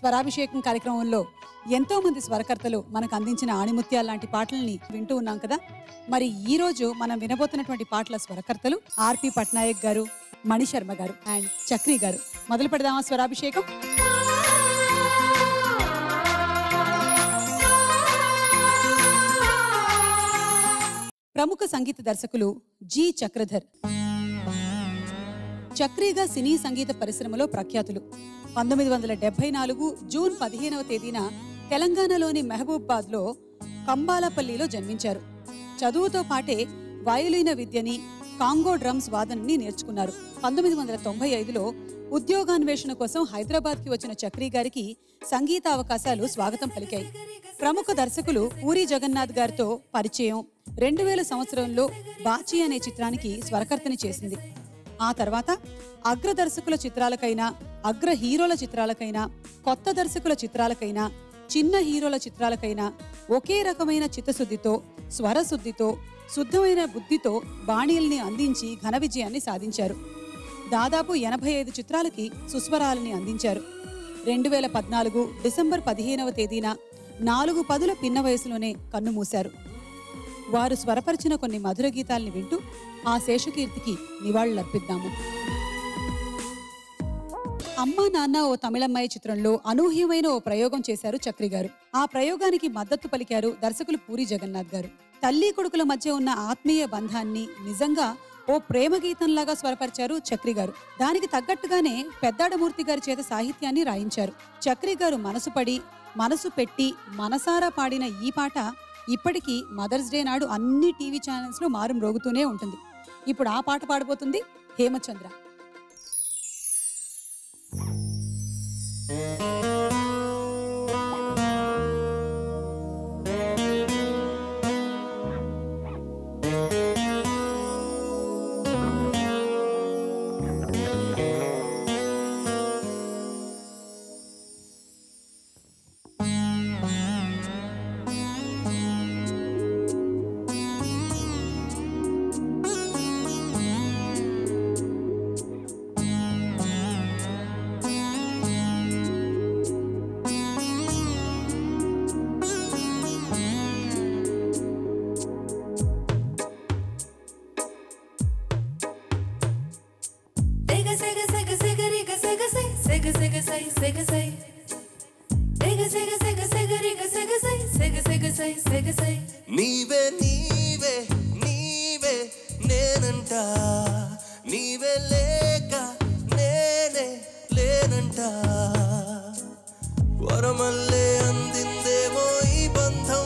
స్వరాభిషేకం కార్యక్రమంలో ఎంతో మంది స్వరకర్తలు మనకు అందించిన ఆణిముత్యాల లాంటి పాటల్ని వింటూ ఉన్నాం కదా మరి ఈ రోజు మనం వినబోతున్నటువంటి పాటల స్వరకర్తలు ఆర్పి పట్నాయక్ గారు మణిశర్మ గారు అండ్ చక్రి గారు మొదలు పెడదామా స్వరాభిషేకం ప్రముఖ సంగీత దర్శకులు జి చక్రధర్ చక్రీగా సినీ సంగీత పరిశ్రమలో ప్రఖ్యాతులు పంతొమ్మిది వందల డెబ్బై నాలుగు జూన్ పదిహేనవ తేదీన తెలంగాణలోని మహబూబాద్ లో కంబాలపల్లిలో జన్మించారు చదువుతో పాటే వయోలిన విద్యని కాంగో డ్రమ్స్ వాదనని నేర్చుకున్నారు పంతొమ్మిది వందల తొంభై ఐదులో ఉద్యోగాన్వేషణ కోసం హైదరాబాద్ కి వచ్చిన చక్రి గారికి సంగీత అవకాశాలు స్వాగతం పలికాయి ప్రముఖ దర్శకులు పూరి జగన్నాథ్ గారితో పరిచయం రెండు వేల సంవత్సరంలో బాచి అనే చిత్రానికి స్వరకర్తని చేసింది ఆ తర్వాత అగ్ర దర్శకుల చిత్రాలకైనా అగ్ర హీరోల చిత్రాలకైనా కొత్త దర్శకుల చిత్రాలకైనా చిన్న హీరోల చిత్రాలకైనా ఒకే రకమైన చిత్తశుద్ధితో స్వరశుద్ధితో శుద్ధమైన బుద్ధితో బాణీల్ని అందించి ఘన విజయాన్ని సాధించారు దాదాపు ఎనభై ఐదు చిత్రాలకి సుస్వరాలని అందించారు రెండు వేల పద్నాలుగు డిసెంబర్ పదిహేనవ తేదీన నాలుగు పదుల పిన్న వయసులోనే కన్నుమూశారు వారు స్వరపరిచిన కొన్ని మధుర గీతాల్ని వింటూ ఆ శేషకీర్తికి నివాళులర్పిద్దాము అమ్మా నాన్న ఓ తమిళమ్మాయి చిత్రంలో అనూహ్యమైన ఓ ప్రయోగం చేశారు చక్రి గారు ఆ ప్రయోగానికి మద్దతు పలికారు దర్శకులు పూరి జగన్నాథ్ గారు తల్లి కొడుకుల మధ్య ఉన్న ఆత్మీయ బంధాన్ని నిజంగా ఓ ప్రేమ గీతంలాగా స్వరపరిచారు చక్రి గారు దానికి తగ్గట్టుగానే పెద్దాడమూర్తి గారి చేత సాహిత్యాన్ని రాయించారు చక్రి గారు మనసు పడి మనసు పెట్టి మనసారా పాడిన ఈ పాట ఇప్పటికీ మదర్స్ డే నాడు అన్ని టీవీ ఛానల్స్ లో మారు మ్రోగుతూనే ఉంటుంది ఇప్పుడు ఆ పాట పాడబోతుంది Hemachandra Sega sega sega sega riga sega say sega sega say sega say Sega sega sega sega riga sega say sega sega say sega say నీవే నీవే నీవే నేనంట నీవే లేక నేనే లేనంట వరమల్లే అందిందేమో ఈ బంధం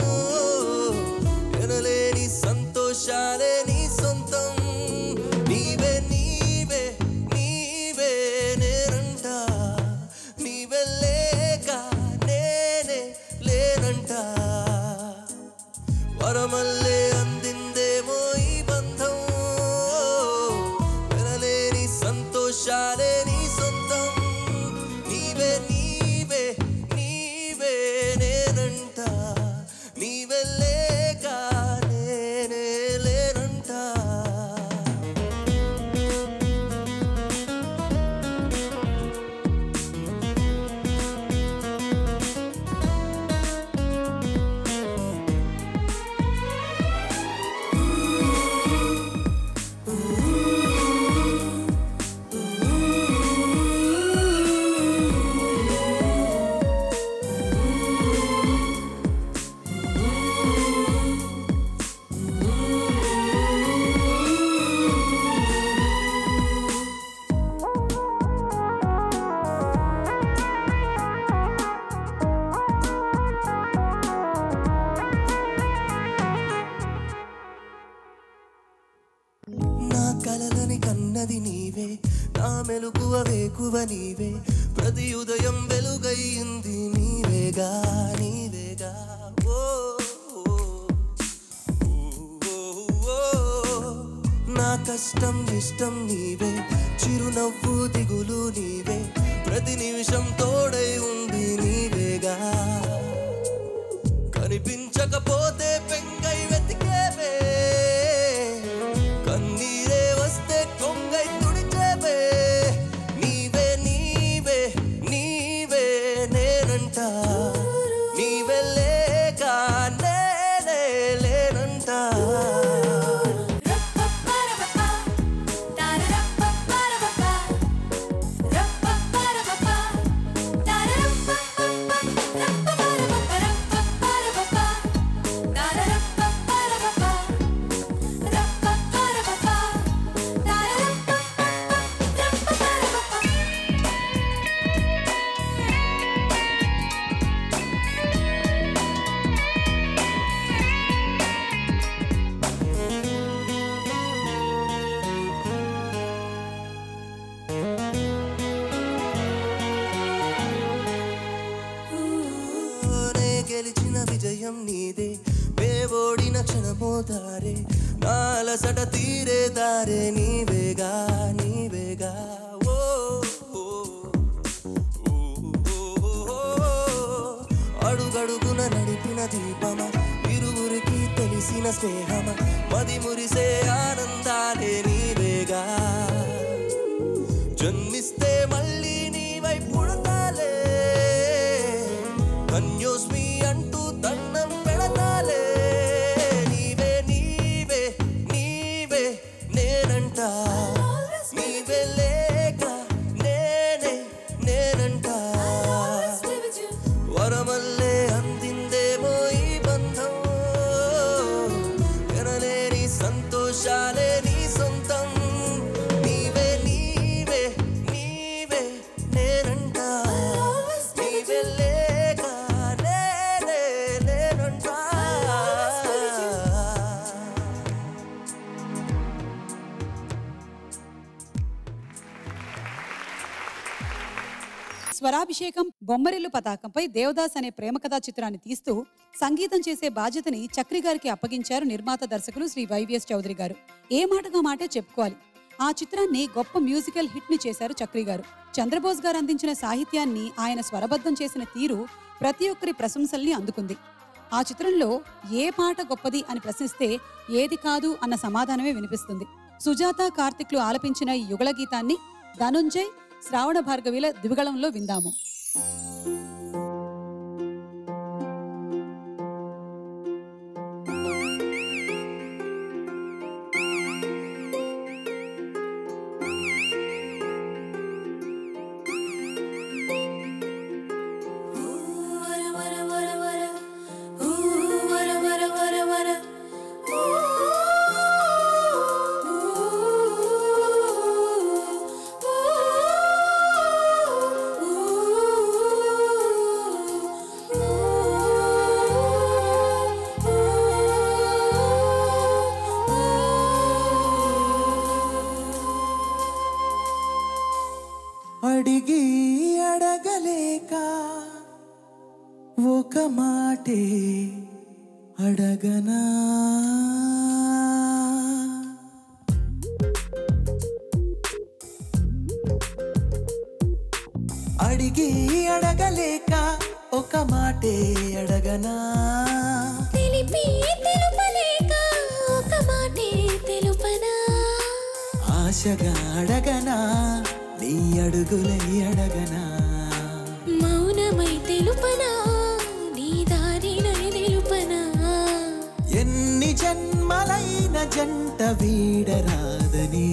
ఎనలేని సంతోషాలే నీ సొంతం నీవే నీవే నీవే నేనంట నీవే లేక నేనే లేనంట వరమల్లే అందిందేమో ఈ బంధం వినలేని సంతోషాలే నీ సొంతం నీవే నీవే నీవే నేనంట నీవే లేక నేనే లేనంట నా కలలని కన్నది నీవే నా మెలుకువ వేకువ నీవే ప్రతి ఉదయం వెలుగయ్యింది నీవేగా నీవేగా ఓ ఓ, ఓ, ఓ, ఓ. నా కష్టం ఇష్టం నీవే చిరునవ్వు దిగులు నీవే ప్రతి నిమిషం తోడై ఉంది నీవేగా కనిపించకపోతే పెంగై వెతికేవే కన్నీరే వస్తే కొంగై తుడిచేవే నీవే నీవే నీవే నే దారే నాలసట తీరే దారే నీవేగా నీవేగా ఓ ఓ, ఓ, ఓ, ఓ. అడుగడుగున నడిపిన దీపమ ఇరువురికి తెలిసిన స్నేహమ మది మురిసే ఆనందాలే నీవేగా జన్మిస్తే మళ్ళీ నీ వైపు పుడతాలే కన్యోస్మి అంటూ దండం పెడతాలే నీవే నీవే నీవే నేనంట నీవే లేక నేనే నేనంట వరమల్లే అందిందేమో ఈ బంధం ఎనలేని సంతోషాలే నీ సొంతం నీవే నీవే నీవే నేనంట నీవే లేక నేనే నేనంట స్వరాభిషేకం బొమ్మరిల్లు పతాకంపై దేవదాస్ అనే ప్రేమ కథా చిత్రాన్ని తీస్తూ సంగీతం చేసే బాధ్యతని చక్రి గారికి అప్పగించారు నిర్మాత దర్శకులు శ్రీ వైవిఎస్ చౌదరి గారు ఏ మాటగా మాటే చెప్పుకోవాలి ఆ చిత్రాన్ని గొప్ప మ్యూజికల్ హిట్ ని చేశారు చక్రి గారు చంద్రబోస్ గారు అందించిన సాహిత్యాన్ని ఆయన స్వరబద్ధం చేసిన తీరు ప్రతి ఒక్కరి ప్రశంసల్ని అందుకుంది ఆ చిత్రంలో ఏ పాట గొప్పది అని ప్రశ్నిస్తే ఏది కాదు అన్న సమాధానమే వినిపిస్తుంది సుజాత కార్తిక్లు ఆలపించిన ఈ యుగళ గీతాన్ని ధనుంజయ్ శ్రావణ భార్గవిల దివిగళంలో విందాము అడిగి అడగలేక ఒక మాటే అడగనా అడిగి అడగలేక ఒక మాటే అడగనా తెలిపి తెలుపలేక ఒక మాటే తెలుపనా ఆశగా అడగనా నీ అడుగులై అడగనా మౌనమై తెలుపనా నీ దారినై తెలుపనా ఎన్ని జన్మలైన జంట వీడరాదని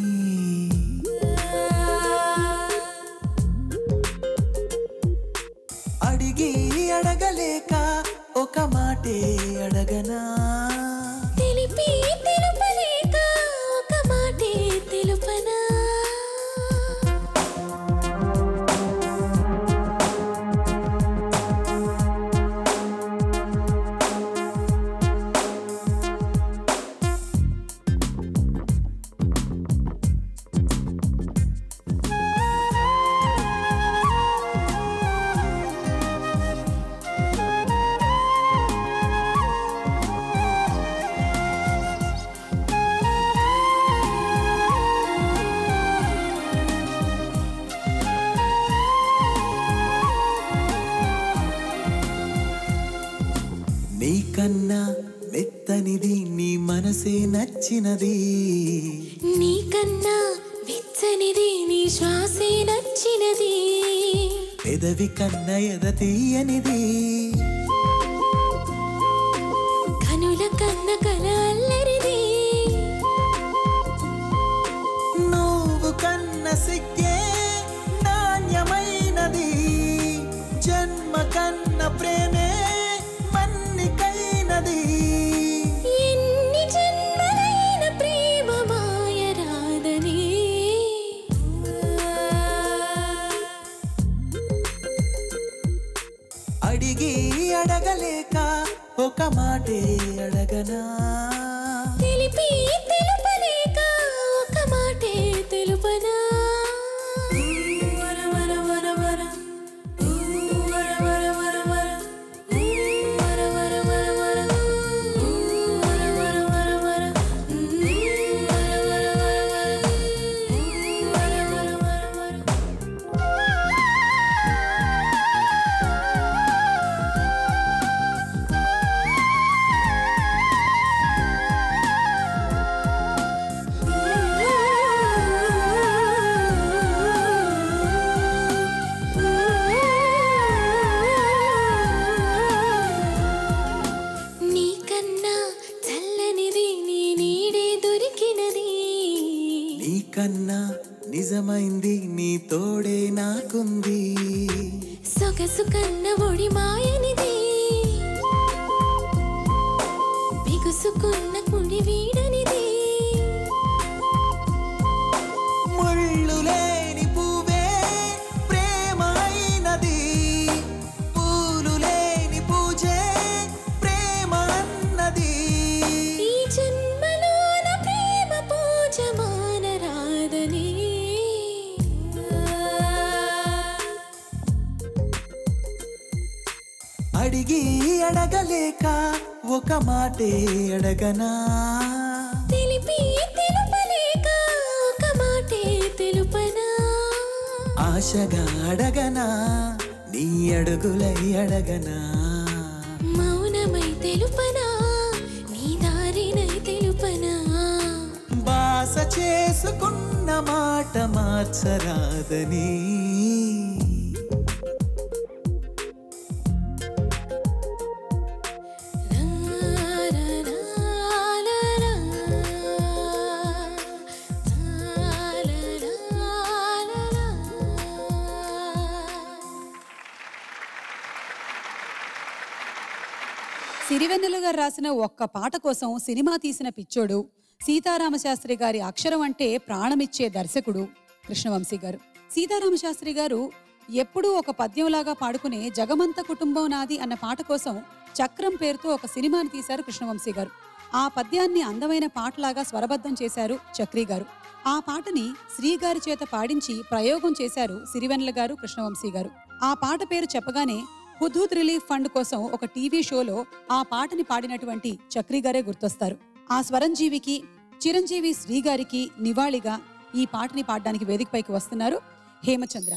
అడిగి అడగలేక ఒక మాటే అడగనా తెలిపి తెలుపలేక ఒక మాటే తెలుపనా నీకన్నా మెత్తనిది నీ మనసే నచ్చినది నీకన్నా వెచ్చనిది నీ శ్వాసే నచ్చినది పెదవి కన్న ఎద తీయనిది కనుల కన్న కల అల్లరిది నువ్వు కన్న సిగ్గే నాణ్యమైనది జన్మ కన్న ప్రేమే మన్నికైనది ఎన్ని జన్మలైన ప్రేమ మాయరాదని అడిగి అడగలేక ఒక మాటే అడగనా తెలిపి తెలుపలేక ఒక మాటే తెలుపనా వర వర వర వర ఊ వర వర వర వర ఊ వర వర వర వర ఊ వర వర నిజమైంది నీ తోడే నాకుంది సొగసు కన్న ఒడి మాయనిది బిగుసుకున్న కుడి వీడనిది ముళ్ళు లేని పువ్వే ప్రేమ అయినది పూలు లేని పూజే ప్రేమ అన్నది ఈ జన్మలోన ప్రేమ పూజ మానరాదని అడిగి అడగలేక ఒక మాటే అడగనా తెలిపి తెలుపలేక ఒక మాటే తెలుపనా ఆశగా అడగనా నీ అడుగులై అడగనా మౌనమై తెలుపనా నీ దారినై తెలుపనా బాస చేసుకున్న మాట మార్చరాదని లా లా లా లా లా. లా లా లా లా లా. సిరివెన్నెల గారు రాసిన ఒక్క పాట కోసం సినిమా తీసిన పిచ్చోడు సీతారామశాస్త్రి గారి అక్షరం అంటే ప్రాణమిచ్చే దర్శకుడు కృష్ణవంశీ గారు సీతారామశాస్త్రి గారు ఎప్పుడూ ఒక పద్యంలాగా పాడుకునే జగమంత కుటుంబం నాది అన్న పాట కోసం చక్రం పేరుతో ఒక సినిమాని తీశారు కృష్ణవంశీ గారు ఆ పద్యాన్ని అందమైన పాటలాగా స్వరబద్ధం చేశారు చక్రి గారు ఆ పాటని శ్రీ గారి చేత పాడించి ప్రయోగం చేశారు సిరివెన్నెల గారు కృష్ణవంశీ గారు ఆ పాట పేరు చెప్పగానే హుద్హుద్ రిలీఫ్ ఫండ్ కోసం ఒక టీవీ షోలో ఆ పాటని పాడినటువంటి చక్రి గారే గుర్తొస్తారు ఆ స్వరంజీవికి చిరంజీవి శ్రీ గారికి నివాళిగా ఈ పాటని పాడడానికి వేదికపైకి వస్తున్నారు హేమచంద్ర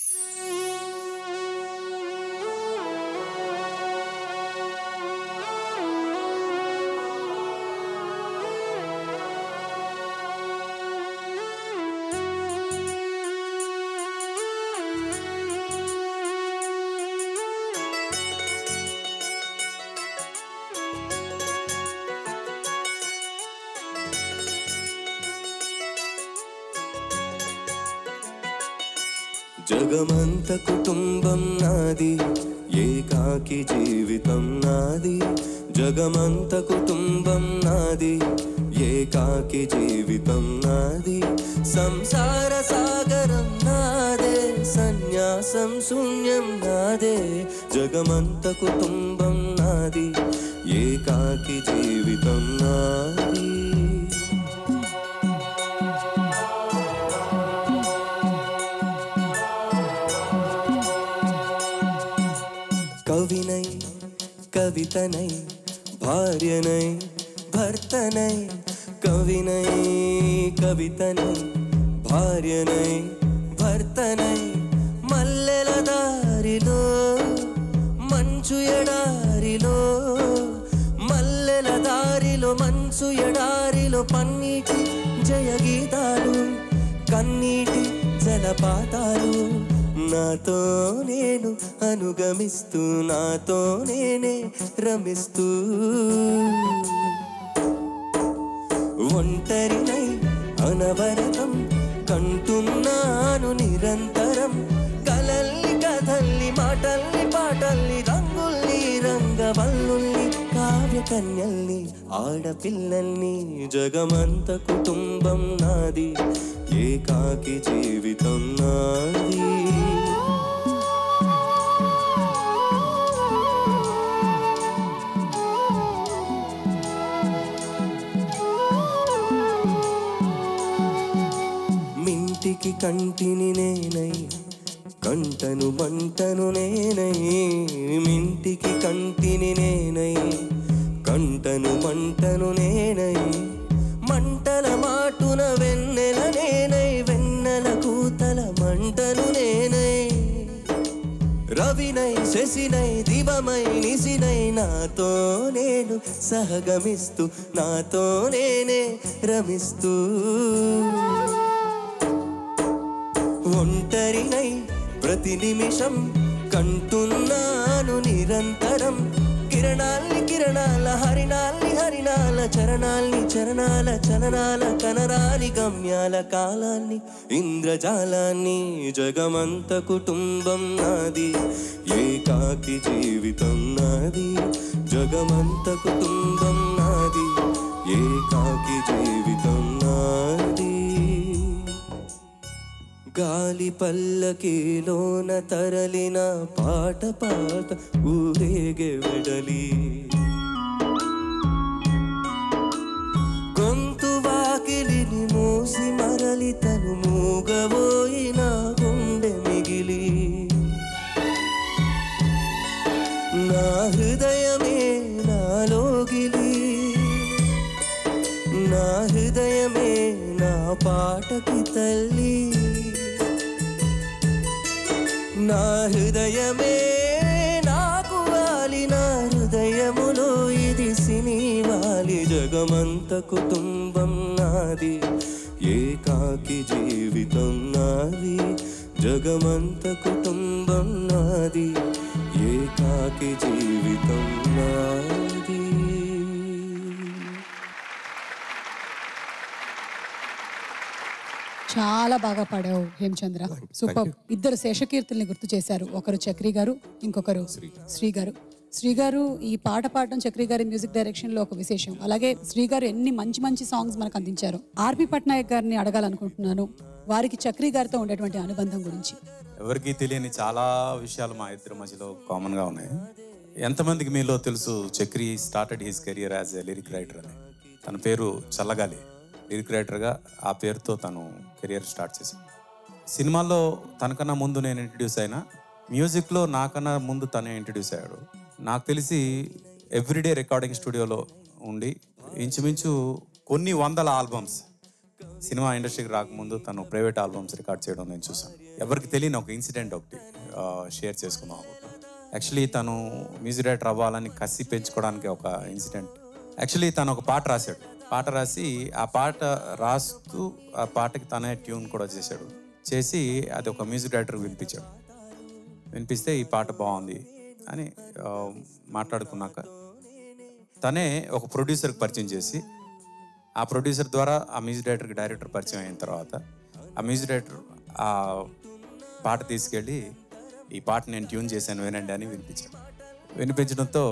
జగమంత కుటుంబం నాది ఏకాకి జీవితం నాది జగమంత కుటుంబం నాది ఏకాకి జీవితం నాది సంసార సాగరం నాదే సన్యాసం శూన్యం నాదే జగమంత కుటుంబం నాది ఏకాకి జీవితం నాది కవినై కవితనై భార్యనై భర్తనై కవినై కవితనై భార్యనై భర్తనై మల్లెల దారిలో మంచు ఎడారిలో మల్లెల దారిలో మంచు ఎడారిలో పన్నీటి జయ గీతాలు కన్నీటి జలపాతాలు నాతో నేను అనుగమిస్తూ నాతో నేనే రమిస్తూ ఒంటరినై అనవరతం కంటున్నాను నిరంతరం కలల్ని కథల్ని మాటల్ని పాటల్ని రంగుల్ని రంగవల్లుల్ని కావ్య కన్యల్ని ఆడపిల్లల్ని జగమంత కుటుంబం నాది ఏకాకి జీవితం నాది మింటికి కంటిని నేనై కంటను మంటను నేనై మింటికి కంటిని నేనై కంటను మంటను నేనై మంటల మాటున వెన్నెల నేనై వెన్నెల కూతల మంటను నేనై రవినై శశినై దివమై నిశినై నాతో నేను సహగమిస్తూ నాతో నేనే రమిస్తూ ఒంటరినై ప్రతి నిమిషం కంటున్నాను నిరంతరం కిరణాల్ని కిరణాల హరిణాల్ని హరిణాల చరణాల్ని చరణాల చలనాల కనరాని గమ్యాల కాలాన్ని ఇంద్రజాలాన్ని జగమంత కుటుంబం నాది ఏకాకి జీవితం నాది జగమంత కుటుంబం నాది ఏకాకి జీవితం నాది గాలి పల్లకిలోన తరలిన పాట పాట ఊరేగే వెడలి గొంతు వాకిలిని మూసి మరలి తను మూగబోయిన గుండె మిగిలి నా హృదయమే నాలోగిలి నా హృదయమే నా పాటకి తల్లి నా హృదయమే నాకు వాలి నా హృదయములో ఇది సినివాలి జగమంత కుటుంబం నాది ఏకాకి జీవితం నాది జగమంత కుటుంబం నాది ఏకాకి జీవితం నాది చాలా బాగా పాడావు హేమచంద్ర సూపర్ ఇద్దరు శేషకీర్తుల్ని గుర్తు చేశారు ఒకరు చక్రి గారు ఇంకొకరు శ్రీ గారు శ్రీ గారు ఈ పాట పాడడం చక్రి గారి మ్యూజిక్ డైరెక్షన్ లో ఒక విశేషం అలాగే శ్రీ గారు ఎన్ని మంచి మంచి సాంగ్స్ మనకు అందించారు ఆర్పి పట్నాయక్ గారిని అడగాలనుకుంటున్నాను వారికి చక్రి గారితో ఉండేటువంటి అనుబంధం గురించి ఎవరికీ తెలియని చాలా విషయాలు మా ఇద్దరి మధ్యలో కామన్గా ఉన్నాయి ఎంతమందికి మీలో తెలుసు Chakri started his career as a lyric writer అని తన పేరు చల్లగాలి లిరిక్ రైటర్గా ఆ పేరుతో తను కెరియర్ స్టార్ట్ చేశాడు సినిమాల్లో తనకన్నా ముందు నేను ఇంట్రడ్యూస్ అయినా మ్యూజిక్లో నాకన్నా ముందు తనే ఇంట్రడ్యూస్ అయ్యాడు నాకు తెలిసి ఎవ్రీడే రికార్డింగ్ స్టూడియోలో ఉండి ఇంచుమించు కొన్ని వందల ఆల్బమ్స్ సినిమా ఇండస్ట్రీకి రాకముందు తను ప్రైవేట్ ఆల్బమ్స్ రికార్డ్ చేయడం నేను చూసాను ఎవరికి తెలియని ఒక ఇన్సిడెంట్ ఒకటి షేర్ చేసుకుందాం అనుకుంటున్నాను యాక్చువల్లీ తను మ్యూజిక్ డైరెక్టర్ అవ్వాలని కసి పెంచుకోవడానికి ఒక ఇన్సిడెంట్ యాక్చువల్లీ తను ఒక పాట రాశాడు పాట రాసి ఆ పాట రాస్తూ ఆ పాటకి తనే ట్యూన్ కూడా చేశాడు చేసి అది ఒక మ్యూజిక్ డైరెక్టర్ వినిపించాడు వినిపిస్తే ఈ పాట బాగుంది అని ఆ, మాట్లాడుకున్నాక తనే ఒక ప్రొడ్యూసర్కి పరిచయం చేసి ఆ ప్రొడ్యూసర్ ద్వారా ఆ మ్యూజిక్ డైరెక్టర్కి డైరెక్టర్ పరిచయం అయిన తర్వాత ఆ మ్యూజిక్ డైరెక్టర్ ఆ పాట తీసుకెళ్ళి ఈ పాట నేను ట్యూన్ చేశాను వినండి అని వినిపించాను వినిపించడంతో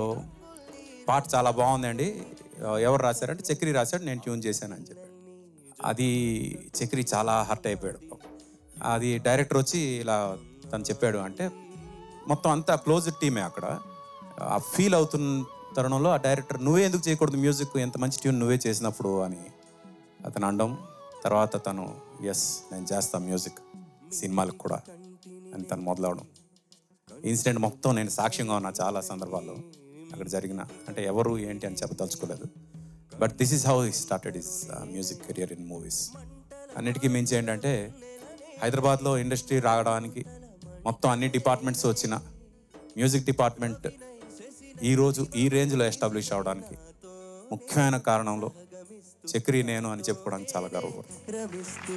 పాట చాలా బాగుందండి ఎవరు రాశారంటే చక్రి రాశాడు నేను ట్యూన్ చేశాను అని చెప్పాడు అది చక్రి చాలా హర్ట్ అయిపోయాడు అది డైరెక్టర్ వచ్చి ఇలా తను చెప్పాడు అంటే మొత్తం అంతా క్లోజ్ టీమే అక్కడ ఆ ఫీల్ అవుతున్న తరుణంలో ఆ డైరెక్టర్ నువ్వే ఎందుకు చేయకూడదు మ్యూజిక్ ఎంత మంచి ట్యూన్ నువ్వే చేసినప్పుడు అని అతను అనడం తర్వాత తను ఎస్ నేను చేస్తాను మ్యూజిక్ సినిమాలకు కూడా అని తను మొదలవడం ఇన్సిడెంట్ మొత్తం నేను సాక్ష్యంగా ఉన్నా చాలా సందర్భాల్లో అక్కడ జరిగిన అంటే ఎవరు ఏంటి అని చెప్పదలుచుకోలేదు but this is how he started is music career in movies అన్నిటికీ మించి ఏంటంటే హైదరాబాద్లో ఇండస్ట్రీ రావడానికి మొత్తం అన్ని డిపార్ట్మెంట్స్ వచ్చిన మ్యూజిక్ డిపార్ట్మెంట్ ఈరోజు ఈ రేంజ్లో ఎస్టాబ్లిష్ అవడానికి ముఖ్యమైన కారణంలో చక్రి నేను అని చెప్పుకోవడానికి చాలా గర్వపడుతున్నాను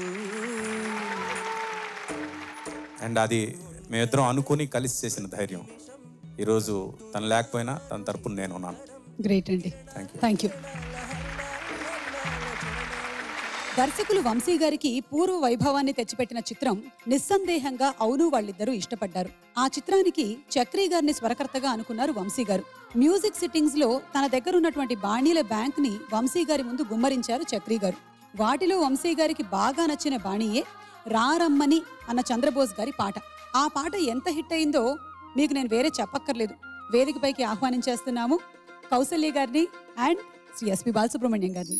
అండ్ అది మేమిద్దరం అనుకుని కలిసి చేసిన ధైర్యం ఈరోజు తను లేకపోయినా తన తరపున నేను ఉన్నాను గ్రేట్ అండి Thank you. థ్యాంక్ యూ దర్శకులు వంశీ గారికి పూర్వ వైభవాన్ని తెచ్చిపెట్టిన చిత్రం నిస్సందేహంగా అవును వాళ్ళిద్దరూ ఇష్టపడ్డారు ఆ చిత్రానికి చక్రి గారిని స్వరకర్తగా అనుకున్నారు వంశీ గారు మ్యూజిక్ సిట్టింగ్స్ లో తన దగ్గర ఉన్నటువంటి బాణీల బ్యాంక్ ని వంశీ గారి ముందు గుమ్మరించారు చక్రి గారు వాటిలో వంశీ గారికి బాగా నచ్చిన బాణీయే రారమ్మని అన్న చంద్రబోస్ గారి పాట ఆ పాట ఎంత హిట్ అయిందో మీకు నేను వేరే చెప్పక్కర్లేదు వేదికపైకి ఆహ్వానించేస్తున్నాము కౌసల్య గారిని అండ్ శ్రీ ఎస్పి బాలసుబ్రహ్మణ్యం గారిని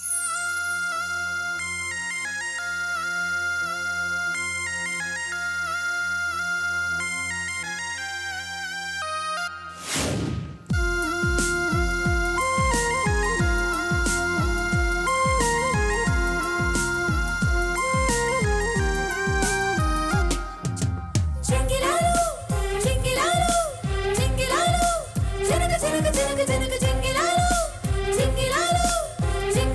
చింగిలాలు చింగిలాలు చింగిలాలు చినక చినక చినక చినక చింగిలాలు చింగిలాలు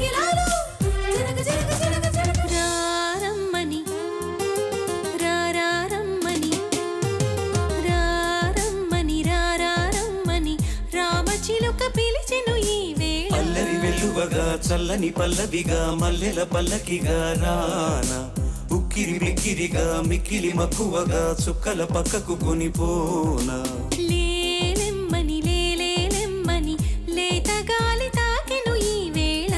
వెలువగా చల్లని పల్లవిగా మల్లెల పల్లకిగా రానా ఉక్కిరి బిక్కిరిగా మిక్కిలి మక్కువగా చుక్కల పక్కకు కొనిపోనా లేలెమ్మని లేలేలెమ్మని లేత గాలి తాకెను ఈ వేళ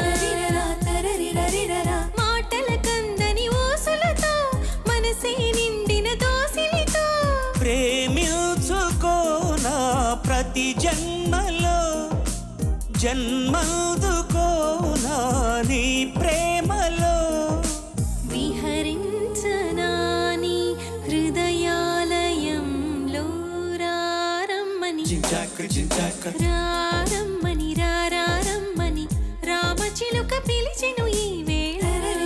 మాటల కందని ఊసులతో మనసే నిండిన దోసిలితో ప్రేమించుకోనా ప్రతి జన్మలో జన్మదుకోనా నీ ప్రేమలో విహరించనాని హృదయాలయంలో రారమ్మని చించాక చించాక రారమ్మని రారమ్మని రామచిలుక పిలిచెను ఈ వేళ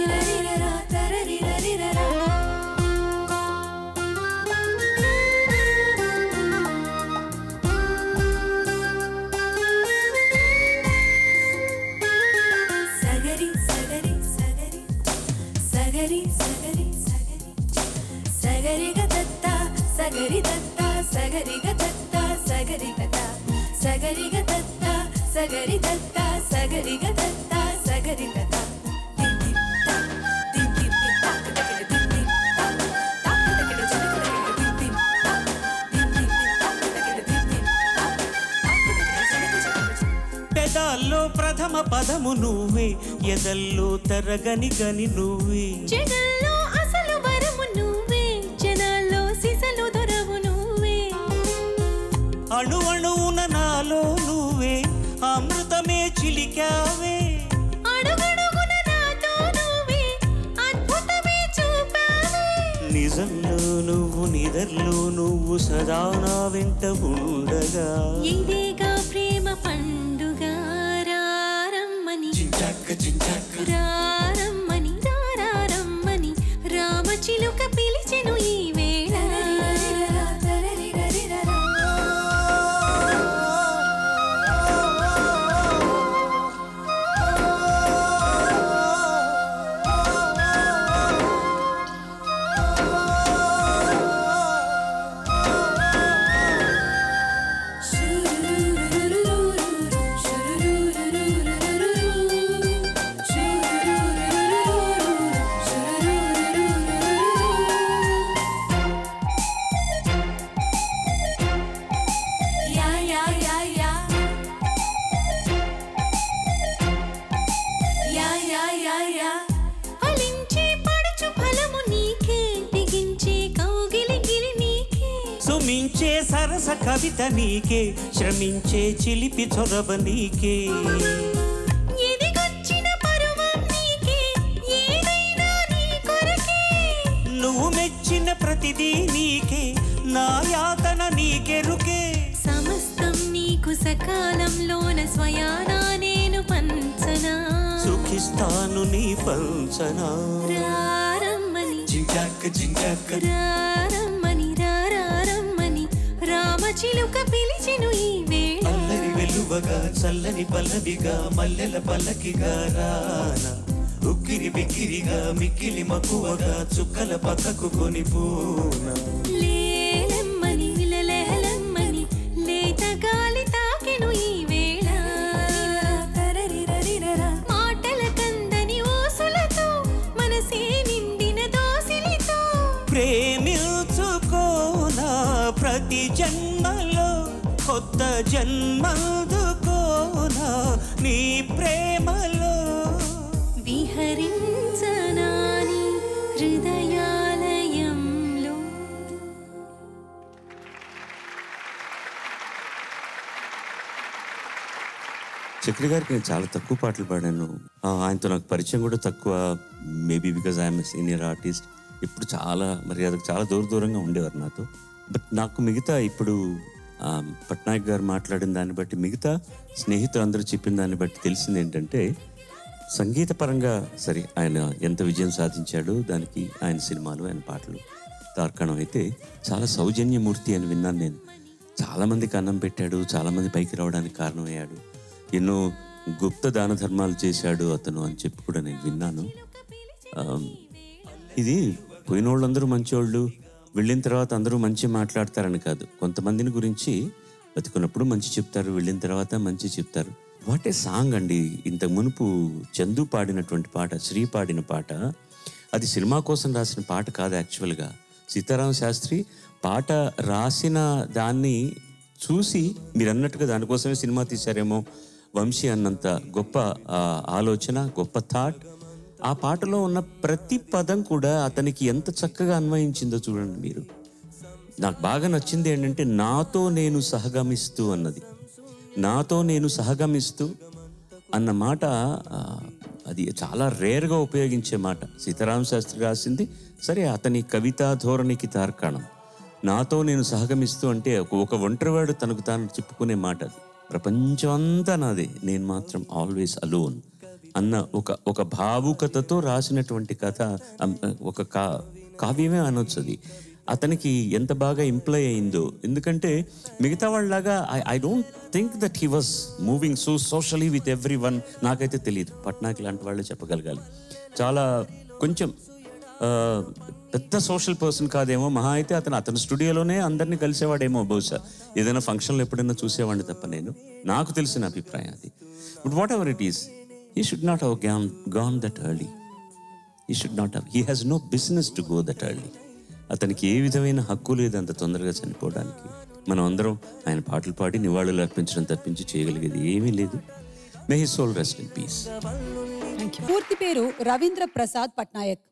సగరి సగరి సగరి సగరి సగరి సగరి సగరి గతత్త సగరి దత్త సగరి గతత్త సగరి గత సగరి గతత్త సగరి దత్త సగరి గతత్త సగరి గత పెదాల్లో ప్రథమ పదము నువ్వే ఎదల్లో తరగని గని నువ్వే జగల్లో అసలు వరము నువ్వే జనాల్లో సిసలు దొరవు నువ్వే అణు అణువున నాలో నువ్వే అమృతమే చిలికావే అడుగడుగున నాతో నువ్వే అద్భుతమే చూపావే నిజంలో నువ్వు నిదర్లో నువ్వు సదా నా వెంట ఉండగా ఇదేగా ప్రేమ పండుగ రారమ్మని చించాక చించాక రారమ్మని రారమ్మని రామచిలుక పిలిచెను ఈ వేళ యా యా యా యా యా యా యా యా ఫలించే పడుచు ఫలము నీకే బిగించే కౌగిలి గిలి నీకే సుమించే సరస కవిత నీకే శ్రమించే చిలిపి చొరవ నీకే ఎదిగొచ్చిన పరువం నీకే ఏదైనా నీ కొరకే నువ్వు మెచ్చిన ప్రతిదీ నీకే నా యాతన నీకెరుకే సమస్తం నీకు సకాలంలోన స్వయానా నేను పంచనా సుఖిస్తాను నీ పంచనా రారమ్మని జింజాక జింజాక రారమ్మని రారమ్మని రామచిలుక పిలిచెను ఈ వేళ అల్లరి వెలువగా చల్లని పల్లవిగా మల్లెల పల్లకిగా రానా ఉక్కిరి బిక్కిరిగా మిక్కిలి మక్కువగా చుక్కల పక్కకు కొనిపోనా లేలెమ్మని విలలెహలెమ్మని లేత గాలి తాకెను ఈ వేళ మాటల కందని ఊసులతో మనసే నిండిన దోసిలితో ప్రేమించుకోనా ప్రతి జన్మలో కొత్త జన్మదుకోనా నీ ప్రేమలో విహరించనాని హృదయాలయంలో చక్రి గారికి నేను చాలా తక్కువ పాటలు పాడాను ఆ, ఆయనతో నాకు పరిచయం కూడా తక్కువ maybe because I'm senior artist ఇప్పుడు చాలా మర్యాదకు చాలా దూర దూరంగా ఉండేవారు నాతో బట్ నాకు మిగతా ఇప్పుడు ఆ, పట్నాయక్ గారు మాట్లాడిన దాన్ని బట్టి మిగతా స్నేహితులు అందరూ చెప్పిన దాన్ని బట్టి తెలిసింది ఏంటంటే సంగీత పరంగా సరే ఆయన ఎంత విజయం సాధించాడో దానికి ఆయన సినిమాలు ఆయన పాటలు తార్కాణం అయితే చాలా సౌజన్యమూర్తి అని విన్నాను నేను చాలామందికి అన్నం పెట్టాడు చాలామంది పైకి రావడానికి కారణమయ్యాడు ఎన్నో గుప్త దాన ధర్మాలు చేశాడు అతను అని చెప్పి కూడా నేను విన్నాను ఆమ్, ఇది పోయిన వాళ్ళందరూ మంచోళ్ళు వెళ్ళిన తర్వాత అందరూ మంచి మాట్లాడతారని కాదు కొంతమందిని గురించి బతికున్నప్పుడు మంచి చెప్తారు వెళ్ళిన తర్వాత మంచి చెప్తారు వాట్ ఏ సాంగ్ అండి ఇంతకు మునుపు చందు పాడినటువంటి పాట శ్రీ పాడిన పాట అది సినిమా కోసం రాసిన పాట కాదు యాక్చువల్గా సీతారామ శాస్త్రి పాట రాసిన దాన్ని చూసి మీరు అన్నట్టుగా దానికోసమే సినిమా తీశారేమో వంశీ అన్నంత గొప్ప ఆ, ఆలోచన గొప్ప థాట్ ఆ పాటలో ఉన్న ప్రతి పదం కూడా అతనికి ఎంత చక్కగా అన్వయించిందో చూడండి మీరు నాకు బాగా నచ్చింది ఏంటంటే నాతో నేను సహగమిస్తూ అన్నది నాతో నేను సహగమిస్తూ అన్న మాట ఆ, అది చాలా రేర్గా ఉపయోగించే మాట సీతారామ శాస్త్రి రాసింది సరే అతని కవితా ధోరణికి తార్కాణం నాతో నేను సహగమిస్తూ అంటే ఒక- ఒక ఒంటరివాడు తనకు తాను చెప్పుకునే మాట అది ప్రపంచం అంతా నాదే నేను మాత్రం ఆల్వేస్ అలోన్ అన్న ఒక ఒక భావుకతతో రాసినటువంటి కథ అమ్, ఒక కా కావ్యమే అనొచ్చు అది అతనికి ఎంత బాగా ఇంప్లై అయిందో ఎందుకంటే మిగతా వాళ్ళలాగా I I don't think that he was moving so socially with everyone నాకైతే తెలియదు పట్నాకి లాంటి వాళ్ళే చెప్పగలగాలి చాలా కొంచెం ఆ, పెద్ద సోషల్ పర్సన్ కాదేమో మహా అయితే అతను అతని స్టూడియోలోనే అందరినీ కలిసేవాడేమో బహుశా ఏదైనా ఫంక్షన్లో ఎప్పుడైనా చూసేవాడిని తప్ప నేను నాకు తెలిసిన అభిప్రాయం అది but whatever it is he should not have gone gone that early he should not have he has no business to go that early అతనికి ఏ విధమైన హక్కు లేదు అంత తొందరగా చనిపోవడానికి మనం అందరం ఆయన పాటలు పాడి నివాళులు అర్పించడం తప్పించి చేయగలిగేది ఏమీ లేదు may he soul rest in peace పూర్తి పేరు రవీంద్ర ప్రసాద్ పట్నాయక్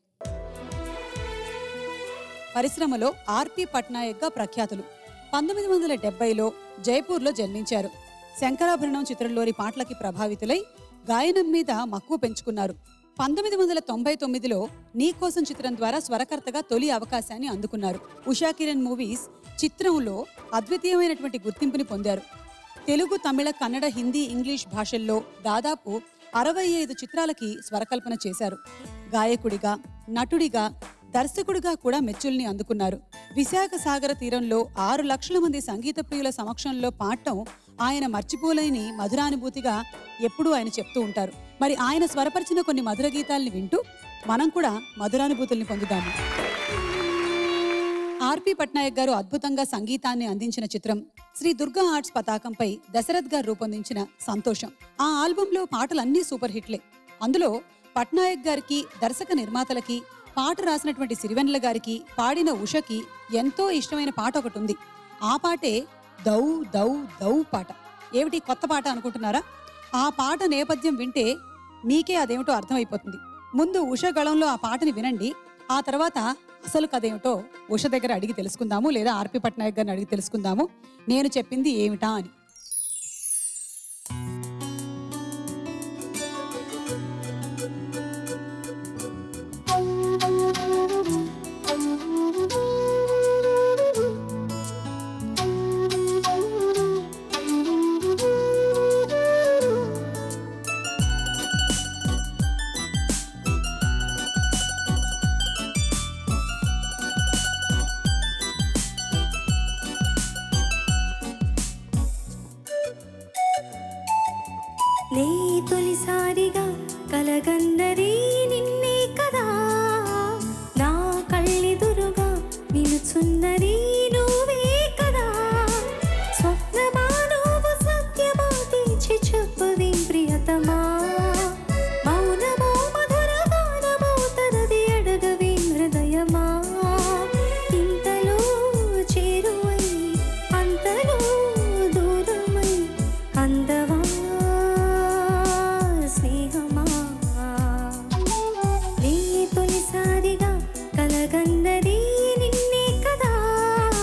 పరిశ్రమలో ఆర్పి పట్నాయక్గా ప్రఖ్యాతులు పంతొమ్మిది వందల డెబ్బైలో జైపూర్లో జన్మించారు శంకరాభరణం చిత్రంలోని పాటలకి ప్రభావితులై గాయనం మీద మక్కువ పెంచుకున్నారు పంతొమ్మిది వందల తొంభై తొమ్మిదిలో నీ కోసం చిత్రం ద్వారా స్వరకర్తగా తొలి అవకాశాన్ని అందుకున్నారు ఉషా కిరణ్ మూవీస్ చిత్రంలో అద్వితీయమైనటువంటి గుర్తింపుని పొందారు తెలుగు తమిళ కన్నడ హిందీ ఇంగ్లీష్ భాషల్లో దాదాపు అరవై ఐదు చిత్రాలకి స్వరకల్పన చేశారు గాయకుడిగా నటుడిగా దర్శకుడిగా కూడా మెచ్చుల్ని అందుకున్నారు విశాఖ సాగర తీరంలో ఆరు లక్షల మంది సంగీత ప్రియుల సమక్షంలో పాడటం ఆయన మర్చిపోలేని మధురానుభూతిగా ఎప్పుడూ ఆయన చెప్తూ ఉంటారు మరి ఆయన స్వరపరిచిన కొన్ని మధుర గీతాల్ని వింటూ మనం కూడా మధురానుభూతుల్ని పొందుదాము ఆర్పి పట్నాయక్ గారు అద్భుతంగా సంగీతాన్ని అందించిన చిత్రం శ్రీ దుర్గా ఆర్ట్స్ పతాకంపై దశరథ్ గారు రూపొందించిన సంతోషం ఆ ఆల్బంలో పాటలన్నీ సూపర్ హిట్లే అందులో పట్నాయక్ గారికి దర్శక నిర్మాతలకి పాట రాసినటువంటి సిరివెన్నెల గారికి పాడిన ఉషకి ఎంతో ఇష్టమైన పాట ఒకటి ఉంది ఆ పాటే దౌ దౌ దౌ పాట ఏమిటి కొత్త పాట అనుకుంటున్నారా ఆ పాట నేపథ్యం వింటే మీకే అదేమిటో అర్థమైపోతుంది ముందు ఉష గళంలో ఆ పాటని వినండి ఆ తర్వాత అసలు కథ ఏమిటో ఉష దగ్గర అడిగి తెలుసుకుందాము లేదా ఆర్పి పట్నాయక్ గారిని అడిగి తెలుసుకుందాము నేను చెప్పింది ఏమిటా అని నే తొలిసారిగా కలగన్నది నిన్నే కదా నా కళ్ళెదురుగా నిలుచున్నది నువ్వే కదా స్వప్నమా నువ్వు సత్యమా తీర్చి చెప్పవి ప్రియతమా మౌనమో మధుర గానమో తనది అడగవి హృదయమా ఇంతలో చేరువై అంతలో దూరమై అందవా స్నేహమా నీ తొలిసారిగా కలగన్నది నిన్నే కదా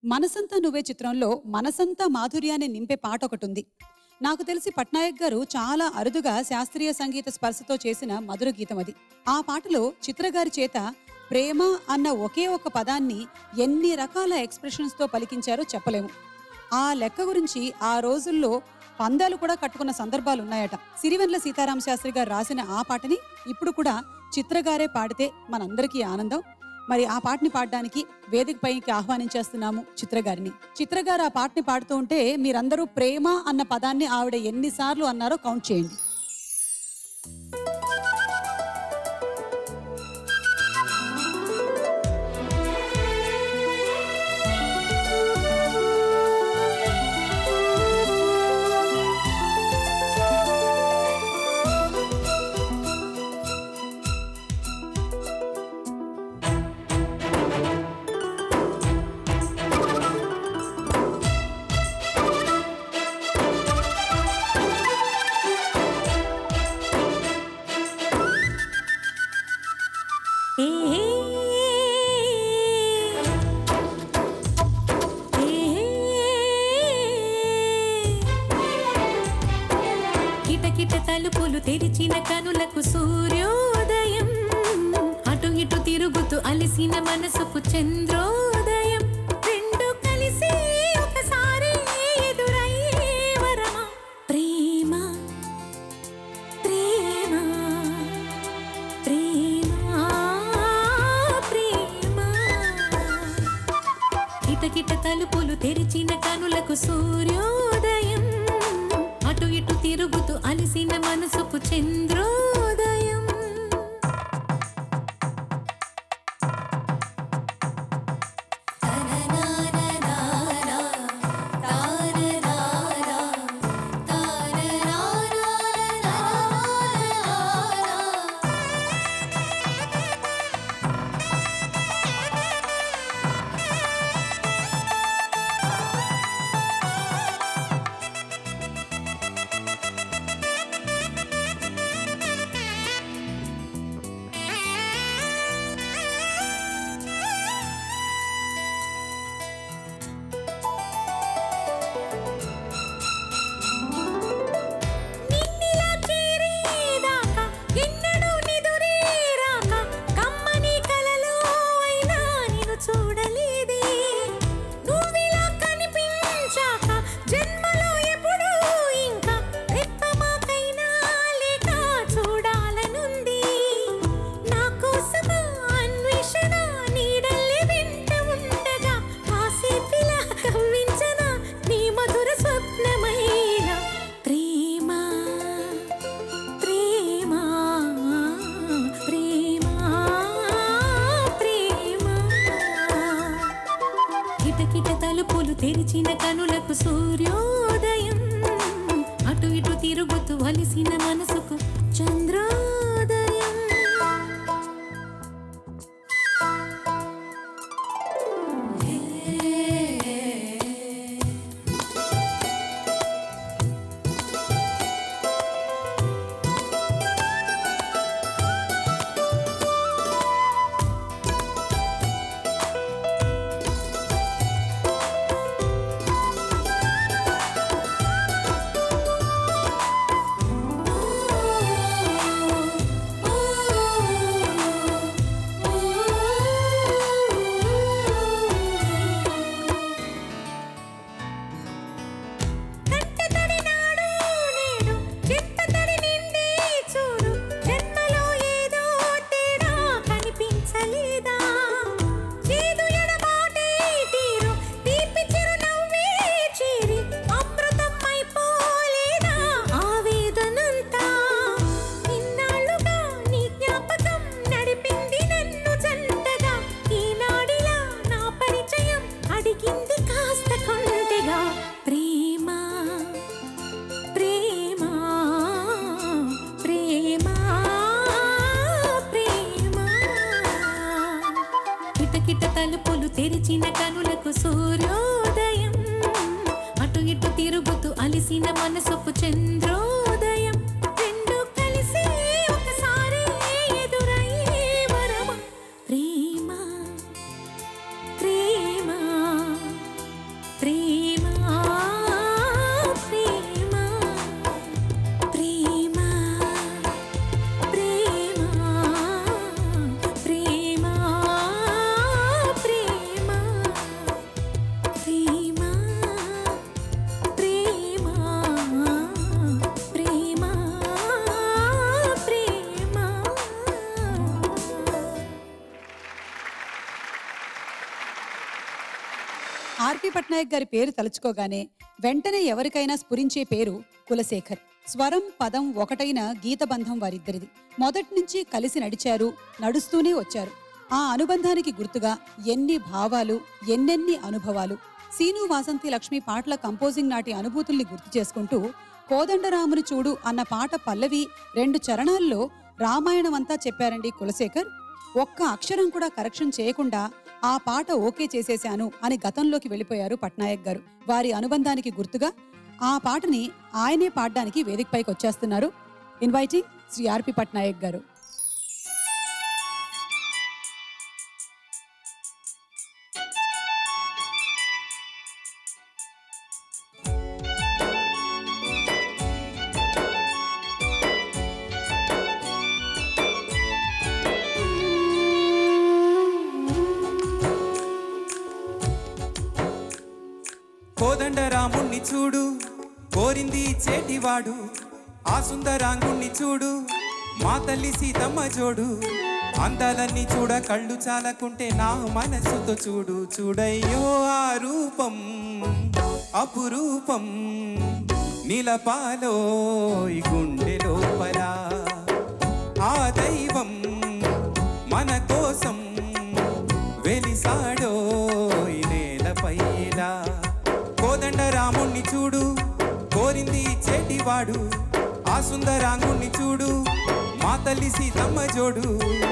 మనసంతా నువ్వే చిత్రంలో మనసంతా మాధుర్యాన్ని నింపే పాట ఒకటి ఉంది నాకు తెలిసి పట్నాయక్ గారు చాలా అరుదుగా శాస్త్రీయ సంగీత స్పర్శతో చేసిన మధుర గీతం అది ఆ పాటలో చిత్రగారి చేత ప్రేమ అన్న ఒకే ఒక పదాన్ని ఎన్ని రకాల ఎక్స్ప్రెషన్స్తో పలికించారో చెప్పలేము ఆ లెక్క గురించి ఆ రోజుల్లో పందాలు కూడా కట్టుకున్న సందర్భాలు ఉన్నాయట సిరివెన్ల సీతారామ శాస్త్రి గారు రాసిన ఆ పాటని ఇప్పుడు కూడా చిత్రగారే పాడితే మనందరికీ ఆనందం మరి ఆ పాటని పాడడానికి వేదిక పైకి ఆహ్వానించేస్తున్నాము చిత్రగారిని చిత్రగారు ఆ పాటని పాడుతూ ఉంటే మీరందరూ ప్రేమ అన్న పదాన్ని ఆవిడ ఎన్నిసార్లు అన్నారో కౌంట్ చేయండి కిటకిట తలుపులు తెరిచిన కనులకు సూర్యోదయం అటు ఇటు తిరుగుతూ అలిసిన మనసుకు చంద్రోదయం రెండు కలిసి ఒకసారి ఎదురయ్యే వరమా ప్రేమ ప్రేమ ప్రేమ ప్రేమ కిటకిట తలుపులు తెరిచిన కనులకు సూర్యోదయం అటు ఇటు తిరుగుతూ అలిసిన మనసుకు చంద్రోదయం నిన్నిలా చేరేదాకా ఎన్నడూ నిదురేరాక కమ్మని కలలో అయినా నిన్ను చూడలేదే నువ్విలా కనిపించాక జన్మలో ఎప్పుడూ ఇంకా రెప్పమాకైనా లేక చూడాలనుంది నా కోసమా అన్వేషణ నీడల్లే వెంట ఉండగా కాసేపిలా కవ్వించనా నీ మధుర స్వప్నమైన ప్రేమ ప్రేమ ప్రేమ ప్రేమ కిటకిట తలుపులు తెరిచిన కనులకు సూర్యోదయం అటు ఇటు తిరుగుతూ అలిసిన మనసుకు చంద్రోదయం కంటతడి నాడు నేడు చిత్తతడి నిండి చూడు జన్మలో ఏదో తేడా కనిపించలేదా చేదు ఎడబాటే తీరు తీపి చిరునవ్వే చేరి అమృతం అయిపోలేదా ఆవేదనంతా ఇన్నాళ్ళుగా నీ జ్ఞాపకం నడిపింది నన్ను జంటగా ఈనాడిలా నా పరిచయం అడిగింది కాస్త కొంటెగా ప్రేమ ప్రేమ ప్రేమ ప్రేమ కిటకిట తలుపులు తెరిచిన కనులకు సూర్యోదయం అటు ఇటు తిరుగుతూ అలిసిన మనసుకు చంద్రోదయం రెండు కలిసి ఒకసారి ఎదురయ్యే వరమా ప్రేమ ప్రేమ ఆర్పి పట్నాయక్ గారి పేరు తలుచుకోగానే వెంటనే ఎవరికైనా స్ఫురించే పేరు కులశేఖర్ స్వరం పదం ఒకటైన గీతబంధం వారిద్దరిది మొదటి నుంచి కలిసి నడిచారు నడుస్తూనే వచ్చారు ఆ అనుబంధానికి గుర్తుగా ఎన్ని భావాలు ఎన్నెన్ని అనుభవాలు సీను వాసంతి లక్ష్మి పాటల కంపోజింగ్ నాటి అనుభూతుల్ని గుర్తు చేసుకుంటూ కోదండరాముని చూడు అన్న పాట పల్లవి రెండు చరణాల్లో రామాయణం అంతా చెప్పారండి కులశేఖర్ ఒక్క అక్షరం కూడా కరెక్షన్ చేయకుండా ఆ పాట ఓకే చేసేశాను అని గతంలోకి వెళ్ళిపోయారు పట్నాయక్ గారు వారి అనుబంధానికి గుర్తుగా ఆ పాటని ఆయనే పాడడానికి వేదికపైకి వచ్చేస్తున్నారు ఇన్వైటింగ్ శ్రీ ఆర్పి పట్నాయక్ గారు కోదండరాముణ్ణి చూడు కోరింది చేటివాడు ఆ సుందరాంగుణ్ణి చూడు మా తల్లి సీతమ్మ జోడు అందాలన్నీ చూడ కళ్ళు చాలకుంటే నా మనసుతో చూడు చూడయ్యో ఆ రూపం అపురూపం నీలపాలో ఈ గుండె లోపల ఆ దైవం మన కోసం వెలిసాడో ఈ నేలపైన కోదండ రాముణ్ణి చూడు కోరింది చేటివాడు ఆ సుందరాంగుణ్ణి చూడు మా తల్లి సీతమ్మ జోడు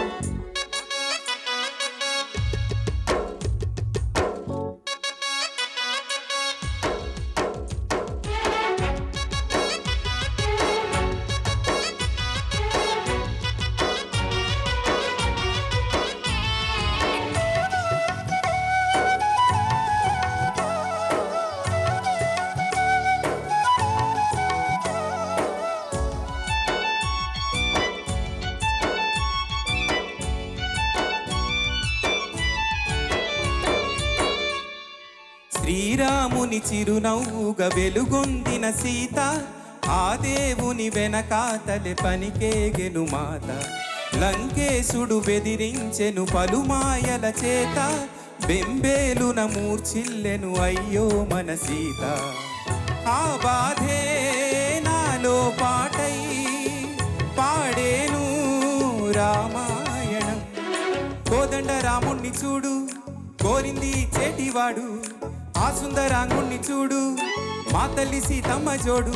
శ్రీరాముని చిరునవ్వుగా వెలుగొందిన సీత ఆ దేవుని వెనకాతలె పనికేగెను మాత లంకేశుడు బెదిరించెను పలుమాయల చేత బెంబేలున మూర్చిల్లెను అయ్యో మన సీత ఆ బాధే నాలో పాటై పాడేను రామాయణం కోదండ రాముణ్ణి చూడు కోరింది చేటివాడు ఆ సుందరాంగుణ్ణి చూడు మా తల్లి సీతమ్మ జోడు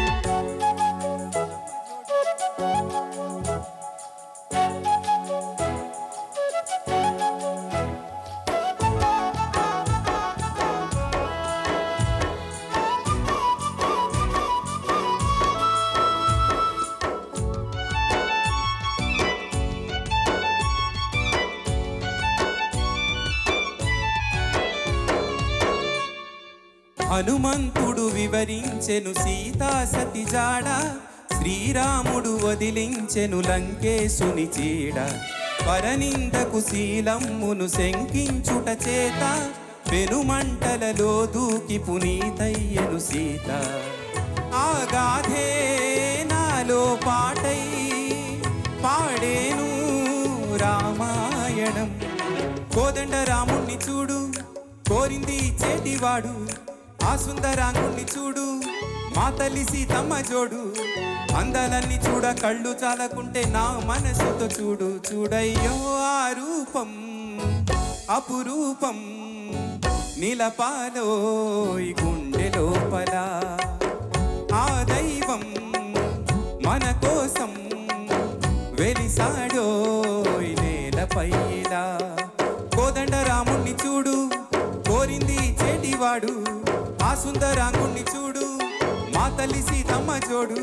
హనుమంతుడు వివరించెను సీతా సతి జాడ శ్రీరాముడు వదిలించెను లంకేశుని చీడ పరనిందకు శీలమ్మును శంకించుట చేత పెనుమంటలలో దూకి పునీతయ్యను సీత ఆ గాథే నాలో పాటై పాడేను రామాయణం కోదండ రాముణ్ణి చూడు కోరింది చేటివాడు ఆ సుందరాంగుణ్ణి చూడు మా తల్లి సీతమ్మ జోడు అందాలన్నీ చూడ కళ్ళు చాలకుంటే నా మనసుతో చూడు చూడయ్యో ఆ రూపం అపురూపం నీలపాలో ఈ గుండె లోపల ఆ దైవం మన కోసం వెలిసాడో ఈ నేలపైలా కోదండ రాముణ్ణి చూడు కోరింది చేటివాడు ఆ సుందరాంగుణ్ణి చూడు మా తల్లి సీతమ్మ జోడు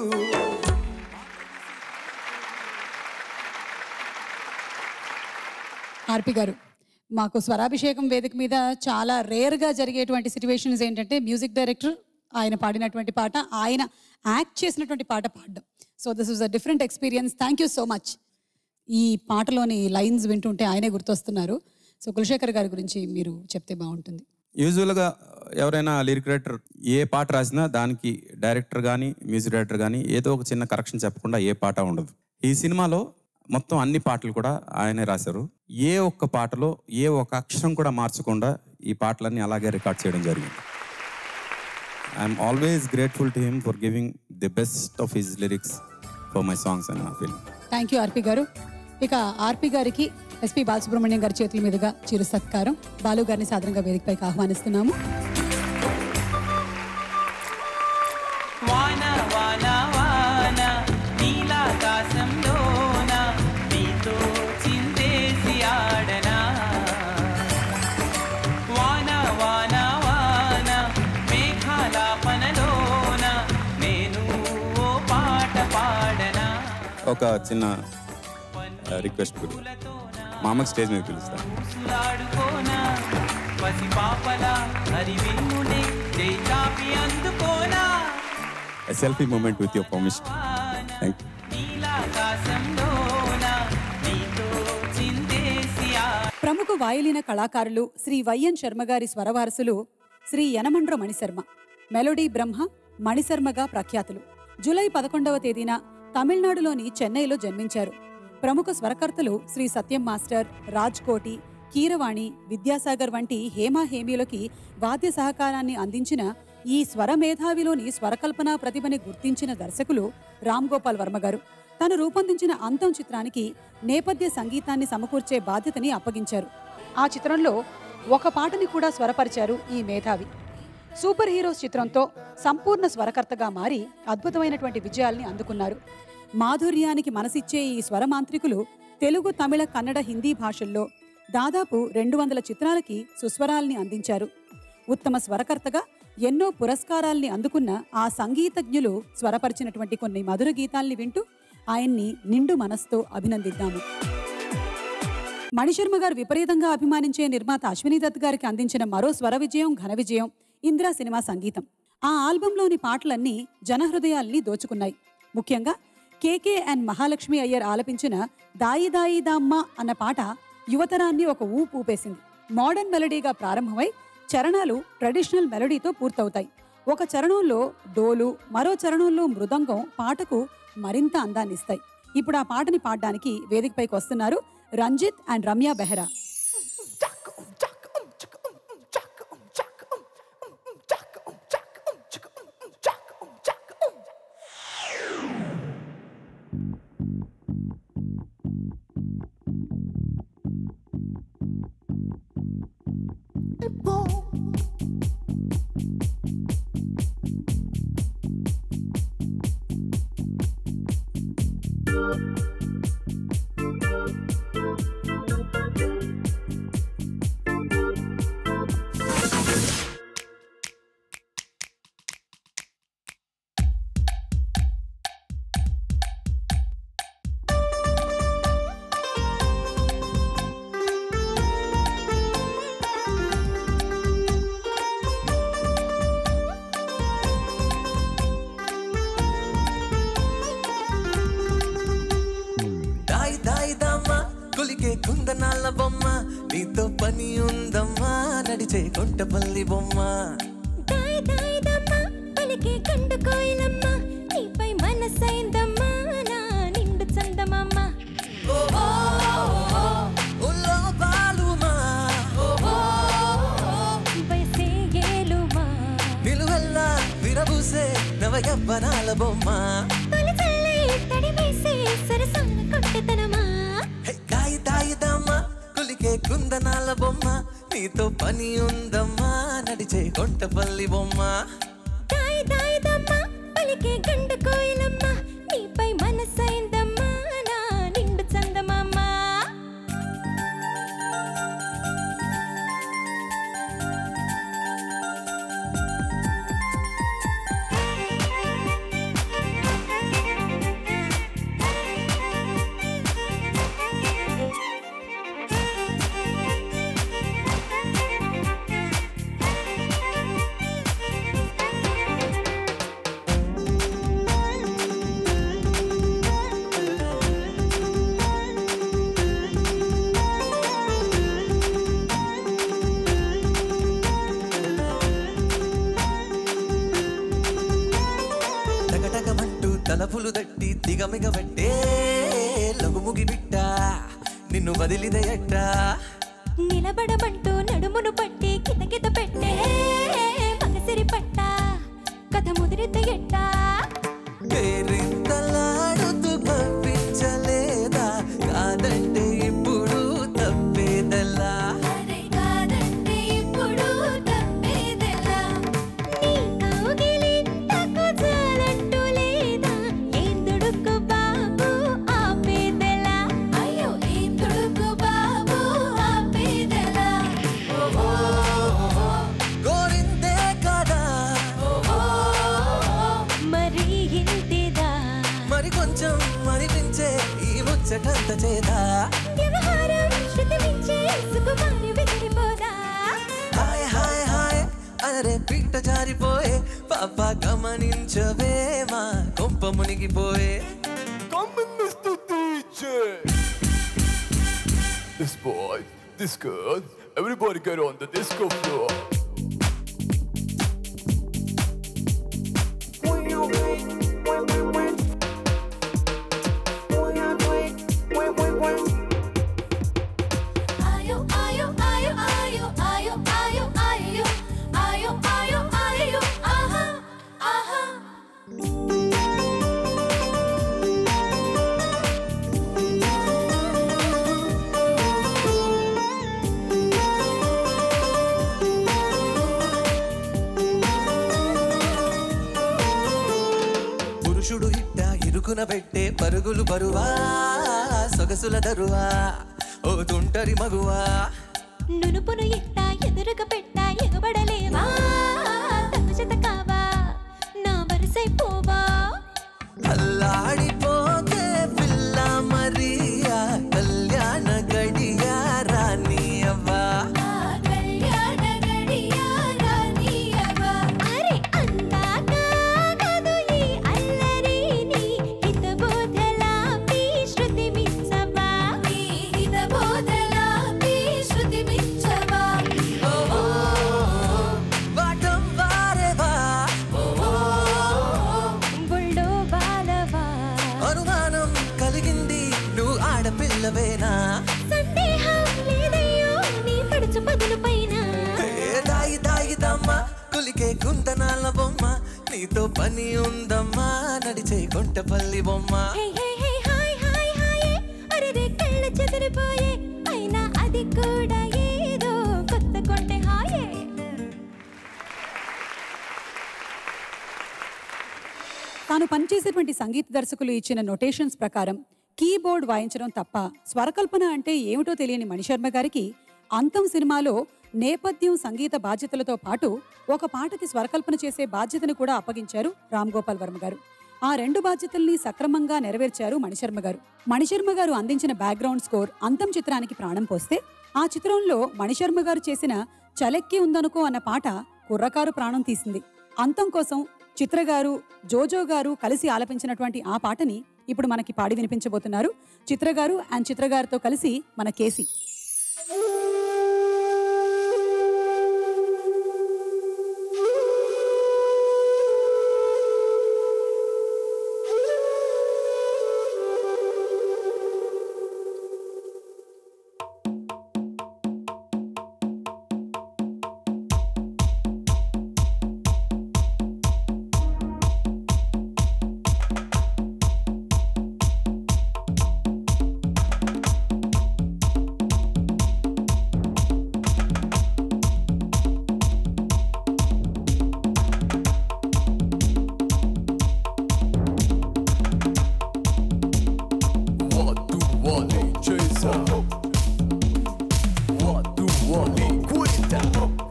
ఆర్పి గారు మాకు స్వరాభిషేకం వేదిక మీద చాలా రేర్గా జరిగేటువంటి సిచ్యువేషన్స్ ఏంటంటే మ్యూజిక్ డైరెక్టర్ ఆయన పాడినటువంటి పాట ఆయన యాక్ట్ చేసినటువంటి పాట పాడడం so this is a different experience thank you so much ఈ పాటలోని లైన్స్ వింటుంటే ఆయనే గుర్తొస్తున్నారు సో కులశేఖర్ గారి గురించి మీరు చెప్తే బాగుంటుంది యూజువల్గా ఎవరైనా లిరిక్ రైటర్ ఏ పాట రాసినా దానికి డైరెక్టర్ కానీ మ్యూజిక్ డైరెక్టర్ కానీ ఏదో ఒక చిన్న కరెక్షన్ చెప్పకుండా ఏ పాట ఉండదు ఈ సినిమాలో మొత్తం అన్ని పాటలు కూడా ఆయనే రాశారు ఏ ఒక్క పాటలో ఏ ఒక్క అక్షరం కూడా మార్చకుండా ఈ పాటలన్నీ అలాగే రికార్డ్ చేయడం జరిగింది I'm always grateful to him for giving the best of his lyrics for my songs and నా film thank you RP garu ఇక ఆర్పి గారికి ఎస్పి బాలసుబ్రహ్మణ్యం గారి చేతుల మీదుగా చిరు సత్కారం బాలు గారిని సాధారణంగా వేదికపైకి ఆహ్వానిస్తున్నాము వాన వాన వాన నీలాకాశంలోన నీతో చిందేసి ఆడనా వాన వాన వాన మేఘాల పనలోన నేను ఓ పాట పాడనా ఒక చిన్న రిక్వెస్ట్ మా అమ్మకి స్టేజ్ మీద పిలుస్తాను సులాడుకోనా పసి పాపల హరివిన్నునే జై చాపి అందుకోనా selfie moment with your permission thank you నీలాకాశంలోన నీతో చిందేసి ఆ ప్రముఖ వాయులీన కళాకారులు శ్రీ వైఎన్ శర్మ గారి స్వరవారసులు శ్రీ యనమండ్ర మణిశర్మ మెలోడీ బ్రహ్మ మణిశర్మగా ప్రఖ్యాతులు జూలై పదకొండవ తేదీన తమిళనాడులోని చెన్నైలో జన్మించారు ప్రముఖ స్వరకర్తలు శ్రీ సత్యం మాస్టర్ రాజ్ కోటి కీరవాణి విద్యాసాగర్ వంటి హేమా హేమీలకి వాద్య సహకారాన్ని అందించిన ఈ స్వర మేధావిలోని స్వరకల్పనా ప్రతిభని గుర్తించిన దర్శకులు రామ్ గోపాల్ వర్మ గారు తాను రూపొందించిన అంతం చిత్రానికి నేపథ్య సంగీతాన్ని సమకూర్చే బాధ్యతని అప్పగించారు ఆ చిత్రంలో ఒక పాటని కూడా స్వరపరిచారు ఈ మేధావి సూపర్ హీరోస్ చిత్రంతో సంపూర్ణ స్వరకర్తగా మారి అద్భుతమైనటువంటి విజయాల్ని అందుకున్నారు మాధుర్యానికి మనసిచ్చే ఈ స్వరమాంత్రికులు తెలుగు తమిళ కన్నడ హిందీ భాషల్లో దాదాపు రెండు వందల చిత్రాలకి సుస్వరాల్ని అందించారు ఉత్తమ స్వరకర్తగా ఎన్నో పురస్కారాల్ని అందుకున్న ఆ సంగీతజ్ఞులు స్వరపరిచినటువంటి కొన్ని మధుర గీతాల్ని వింటూ ఆయన్ని నిండు మనస్తో అభినందిద్దాము మణిశర్మ గారు విపరీతంగా అభిమానించే నిర్మాత అశ్విని దత్ గారికి అందించిన మరో స్వర విజయం ఘన విజయం ఇందిరా సినిమా సంగీతం ఆ ఆల్బంలోని పాటలన్నీ జనహృదయాల్ని దోచుకున్నాయి ముఖ్యంగా కేకే అండ్ మహాలక్ష్మి అయ్యర్ ఆలపించిన దాయి దాయి దామ్మ అన్న పాట యువతరాన్ని ఒక ఊపు ఊపేసింది మోడర్న్ మెలడీగా ప్రారంభమై చరణాలు ట్రెడిషనల్ మెలడీతో పూర్తవుతాయి ఒక చరణంలో డోలు మరో చరణంలో మృదంగం పాటకు మరింత అందాన్నిస్తాయి ఇప్పుడు ఆ పాటని పాడడానికి వేదికపైకి వస్తున్నారు రంజిత్ అండ్ రమ్య బెహ్రా దాయి దాయి దామ్మా కొలికే కుందనాల బొమ్మ నీతో పని ఉందమ్మా నడిచే కొంటపల్లి బొమ్మ దాయి దాయి దమ్మ పలికే కండు కోయిలమ్మ నీపై మనసైందమ్మా నా నిండు చందమామ ఉల్లో బాలుమా వయసే ఏలుమా నిలువెల్లా విరబూసే నవయవ్వనాల బొమ్మ తొలి చల్లి తడి వేసే సరసాల కొట్టెతనమా హే, దాయి దాయి దామ్మా కొలికే కుందనాల బొమ్మ నీతో పని ఉందమ్మా నడిచే కొంటపల్లి బొమ్మ దాయి దాయి దమ్మ పలికే కండు కోయిలమ్మ నీపై మనసైందమ్మా నా నిండు చందమామ టగటగమంటూ తలపులు దట్టి దిగమిగబట్టే లగుముగి బిట్ట నిన్ను వదిలిదయట్ట నిలబడమంటూ నడుమును పట్టి కితకిత పెట్టే మగసిరి పట్ట కథ ముదిరిత ఎట్టా పేరింతలాడుతూ కవ్వించలేదా కాదంటే ఇప్పుడు తప్పేదెలా అరే కాదంటే ఇప్పుడు తప్పేదెలా నీ కౌగిలింతకు చాలంటూ లేదా ఏం దుడుకు బాబు ఆపేదెలా అయ్యో ఏం తుడుకు బాబు ఆపేదెలా ఓహో కోరిందే కదా మరి ఇంతేదా మరి కొంచెం అనిపించే ఈ ముచ్చటంత చేదా వ్యవహారం శృతి మించే సుకుమారి బెదిరిపోదా హాయ్ హాయ్ హాయ్ అరే పిట్ట జారిపోయే పాప గమనించవే మా కొంప మునిగిపోయే Come in, Mr. DJ. This boy, this girl, everybody get on the disco floor. ఆయో ఆయో ఆయో ఆయో ఆయో ఆయో ఆయో ఆయో ఆయో ఆయో ఆహా ఆహా పురుషుడు ఇట్ట ఇరుకున పెట్టే పరుగులు బరువా సొగసుల దరువా ఓ తుంటరి మగువా నునుపును ఇట్ట ఎదురుగా పెట్ట ఎగబడలేవా తగుజత కావా నా వరసైపోవా అల్లాడిపోతే పిల్ల మరియా కళ్యాణ గడియా రాణి అవ్వా ఆ కళ్యాణ గడియా రానియవా అరే అందాక కాదు ఈ అల్లరిని హితబోధలా మీ శృతి మించవా నీ హిత బోధలా మీ శృతి మించవా ఓహో వాటం వారేవా బుల్డో బాలవా అనుమానం కలిగింది నువ్వు ఆడపిల్లవేనా సందేహం లేదయ్యో నీ పడుచు పదుల పైన ఏ దాయి దాయిదమ్మా కులికే కుందనాల బొమ్మ నీతో పని ఉందమ్మా నడిచే కొంటపల్లి బొమ్మ హే హే హే హాయ్ హాయ్ హాయ్ అరే కళ్ళ చెదిరిపోయే అయినా అది కూడా ఏదో కొత్త కొంటే హాయే తాను పనిచేసేటువంటి సంగీత దర్శకులు ఇచ్చిన నొటేషన్స్ ప్రకారం కీబోర్డ్ వాయించడం తప్ప స్వరకల్పన అంటే ఏమిటో తెలియని మణిశర్మ గారికి అంతం సినిమాలో నేపథ్యం సంగీత బాధ్యతలతో పాటు ఒక పాటకి స్వరకల్పన చేసే బాధ్యతను కూడా అప్పగించారు రామ్ గోపాల్ వర్మ గారు ఆ రెండు బాధ్యతల్ని సక్రమంగా నెరవేర్చారు మణిశర్మ గారు మణిశర్మ గారు అందించిన బ్యాక్గ్రౌండ్ స్కోర్ అంతం చిత్రానికి ప్రాణం పోస్తే ఆ చిత్రంలో మణిశర్మ గారు చేసిన చలెక్కి ఉందనుకో అన్న పాట కుర్రకారు ప్రాణం తీసింది అంతం కోసం చిత్ర గారు జోజో గారు కలిసి ఆలపించినటువంటి ఆ పాటని ఇప్పుడు మనకి పాడి వినిపించబోతున్నారు చిత్ర గారు అండ్ చిత్ర గారితో కలిసి మన కేసి What do Wally Chaser? What do Wally Quinta?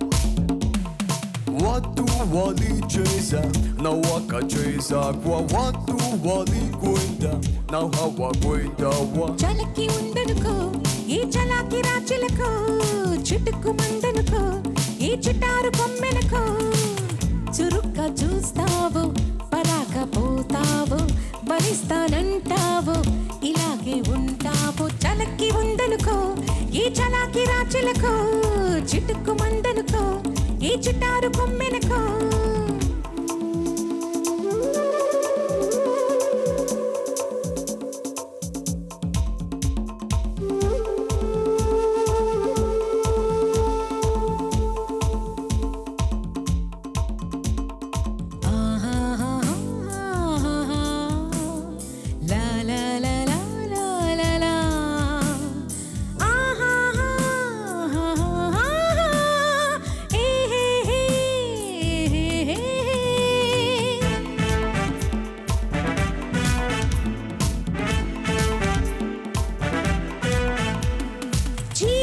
What do Wally Chaser? Now waka Chaser kwa What do Wally Quinta? Now how wa Quinta wa చలకి ఉందనుకో ఏ చలాకి రాచిలకో చుట్టుకు మందనుకో ఏ చిటారు కొమ్మెనకో చురుక్క చూస్తావు పరాక పోతావు భరిస్తానంటావు ఇలాగే ఉంటావు చలకి ఉందనుకో ఏ చలాకి రాచిలకో చిటుకు మందనుకో ఏ చిటారు కొమ్మెనకో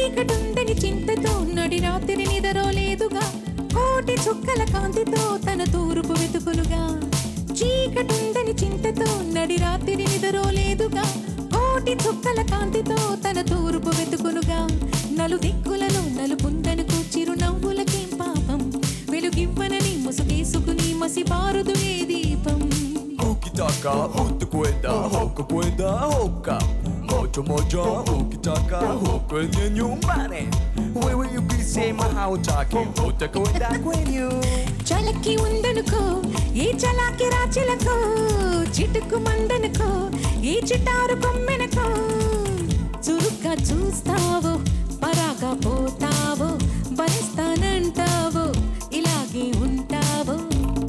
చీకటుందని చింతతో నడి రాత్రి నిదరోలేదుగా కోటి చుక్కల కాంతితో తన తూర్పు వెతుకులుగా చీకటుందని చింతతో నడి రాత్రి నిదరోలేదుగా కోటి చుక్కల కాంతితో తన తూర్పు వెతుకులుగా నలు దిక్కులలో నలుపుందనుకు చిరునవ్వులకేం పాపం వెలుగివ్వనని ముసుగేసుకుని మసిపారుదు ఏ దీపం Ukitaka utakwenda huko kwenda huka moja moja ukitaka huko kwenye nyumbani wewe ukisema hautaki utakwenda kwenyu చలకి ఉందనుకో ఈ చలాకి రాచిలకో చిటుకు మందనుకో ఈ చిటారు కొమ్మెనకో చురుగ్గా చూస్తావు పరాగా పోతావు బలిస్తానంటావు ఇలాగే ఉంటావు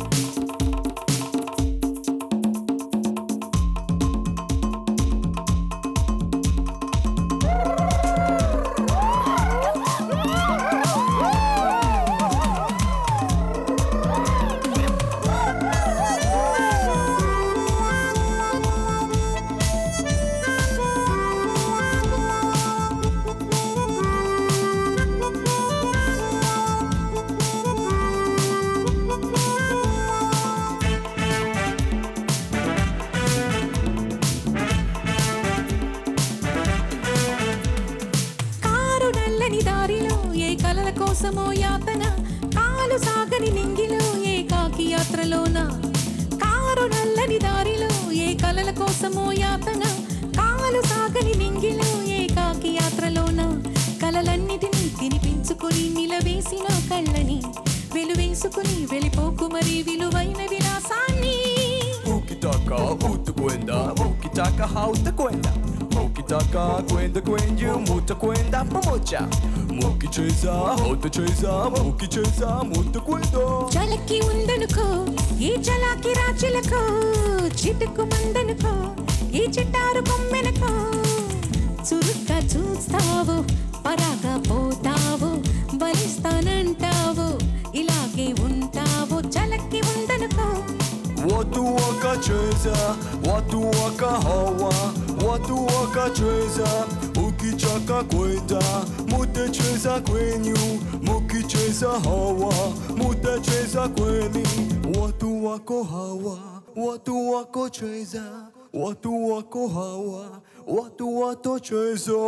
కారు నల్లని దారిలో ఏ కలల కోసమో యాతన కాలు సాగని నింగిలో ఏ కాకి యాత్రలోన కారు నల్లని దారిలో ఏ కలల కోసమో యాతన కాలు సాగని నింగిలో ఏ కాకి యాత్రలోన కలలన్నిటినీ తినిపించుకొని నిలవేసిన కళ్ళని వెలువేసుకుని వెళ్ళిపోకు మరి విలువైన విలాసాన్ని ukitaka utakwenda ukitaka hautakwenda ukitaka kwenda kwenyu mutakwenda pamoja mukicheza hautacheza mukicheza mutakwenda చలకి ఉందనుకో ఈ చలాకి రాచిలకో చిటుకు మందనుకో ఈ చిట్టారు కొమ్మెనకో చురుగ్గా చూస్తావు పరాగా పోతావు బలిస్తానంటావు ఇలాగే ఉంటావు చలకి ఉందనుకో watu wakacheza watu wakahawa watu wakacheza ukichaka kwenda mutacheza kwenyu mukicheza hawa mutacheza kweli watu wako hawa watu wako cheza watu wako hawa watu watocheza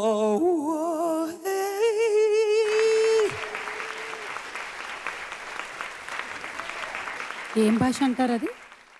ఏం భాష అంటారు అది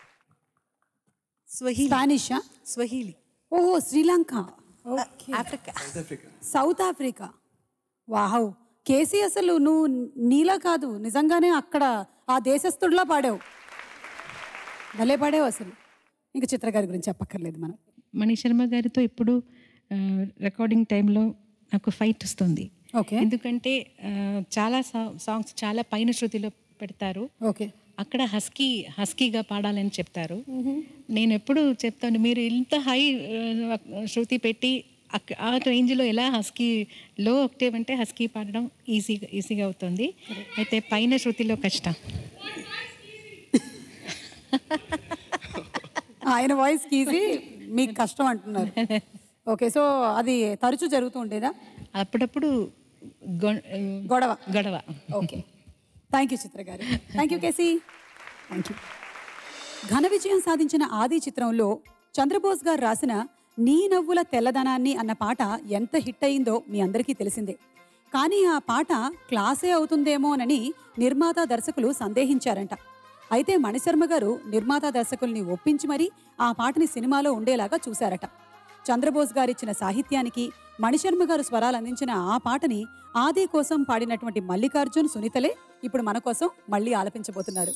స్పానిషా స్వహీలి ఓహో శ్రీలంక ఆఫ్రికా సౌత్ ఆఫ్రికా వాహవ్ కేసీ అసలు నువ్వు నీలా కాదు నిజంగానే అక్కడ ఆ దేశస్థుడిలా పాడావు భలే పాడావు అసలు ఇంకా చిత్ర గారి గురించి చెప్పక్కర్లేదు మనం మణి శర్మ గారితో ఇప్పుడు రికార్డింగ్ టైంలో నాకు ఫైట్ వస్తుంది ఓకే ఎందుకంటే ఆ, చాలా సా- సాంగ్స్ చాలా పైన శృతిలో పెడతారు ఓకే అక్కడ హస్కీ హస్కీగా పాడాలని చెప్తారు నేను ఎప్పుడు చెప్తాను మీరు ఇంత హై ఆ, శృతి పెట్టి అక్- ఆ రేంజ్లో ఎలా హస్కీ లో ఒక్టేవ్ అంటే హస్కీ పాడడం ఈజీగా ఈజీగా అవుతుంది అయితే పైన శృతిలో కష్టం ఆయన వాయిస్ ఈజీ మీకు కష్టం అంటున్నారు ఓకే సో అది తరచూ జరుగుతూ ఉండేదా అప్పుడప్పుడు గొ- గొడవ గొడవ okay thank you Chitra garu thank you KC thank you ఘన విజయం సాధించిన ఆది చిత్రంలో చంద్రబోస్ గారు రాసిన నీ నవ్వుల తెల్లదనాన్ని అన్న పాట ఎంత హిట్ అయిందో మీ అందరికీ తెలిసిందే కానీ ఆ పాట క్లాసే అవుతుందేమోనని నిర్మాత దర్శకులు సందేహించారంట అయితే మణిశర్మ గారు నిర్మాత దర్శకుల్ని ఒప్పించి మరీ ఆ పాటని సినిమాలో ఉండేలాగా చూశారట చంద్రబోస్ గారిచ్చిన సాహిత్యానికి మణిశర్మ గారు స్వరాలు అందించిన ఆ పాటని ఆది కోసం పాడినటువంటి మల్లికార్జున్ సునీతలే ఇప్పుడు మన కోసం మళ్ళీ ఆలపించబోతున్నారు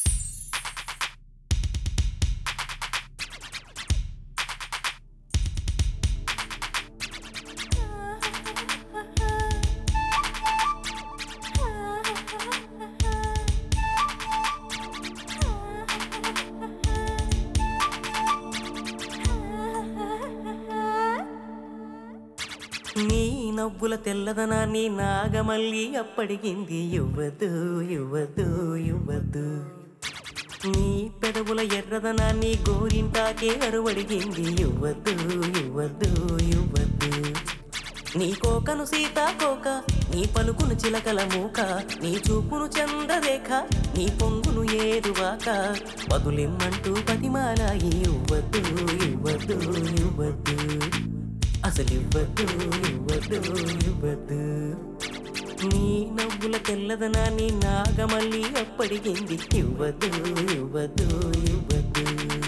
నీ నవ్వుల తెల్లదనాన్ని నాగమల్లి అప్పడిగింది యువదు యువదు యువదు నీ పెదవుల ఎర్రదనాన్ని గోరింటాకే అరువడిగింది యువదు యువదు యువదు నీ కోకను సీతాకోక నీ పలుకును చిలకల మూక నీ చూపును చంద్రరేఖ నీ పొంగును ఏరువాక వదులిమ్మంటూ పతిమాల ఇవ్వద్దు ఇవ్వద్దు ఇవ్వద్దు అసలు ఇవ్వద్దు ఇవ్వద్దు ఇవ్వద్దు నీ నవ్వుల తెల్లదనాన్ని నాగమల్లి అప్పడిగింది ఇవ్వద్దు ఇవ్వద్దు ఇవ్వద్దు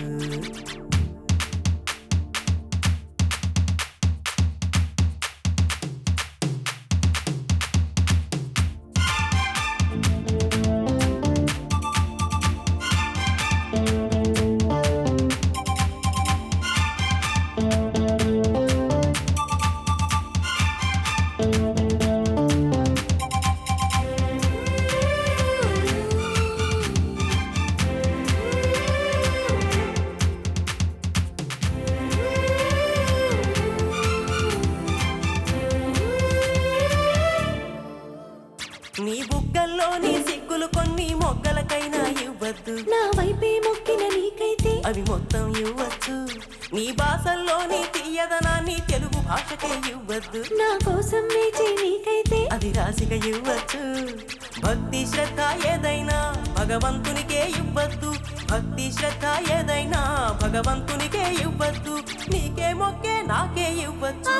నీ బుగ్గల్లో నీ సిగ్గులు కొన్ని మొగ్గలకైనా ఇవ్వద్దు నా వైపే మొక్కిన నీకైతే అవి మొత్తం ఇవ్వచ్చు నీ భాషల్లోని తీయదనాన్ని తెలుగు భాషకే ఇవ్వద్దు నా కోసం వేచే నీకైతే అది రాసిగా ఇవ్వచ్చు భక్తి శ్రద్ధ ఏదైనా భగవంతునికే ఇవ్వద్దు భక్తి శ్రద్ధ ఏదైనా భగవంతునికే ఇవ్వద్దు నీకే మొక్కే నాకే ఇవ్వచ్చు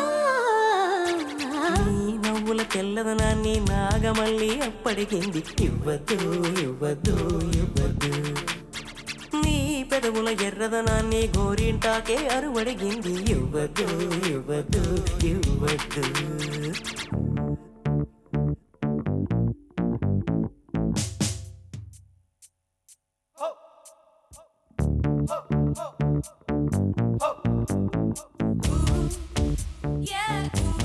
నీ నవ్వుల తెల్లదనాన్ని నాగమల్లి అప్పడిగింది ఇవ్వద్దు ఇవ్వద్దు ఇవ్వద్దు నీ పెదవుల ఎర్రదనాన్ని గోరింటాకే అరువడిగింది ఇవ్వద్దు ఇవ్వద్దు ఇవ్వద్దు Yeah.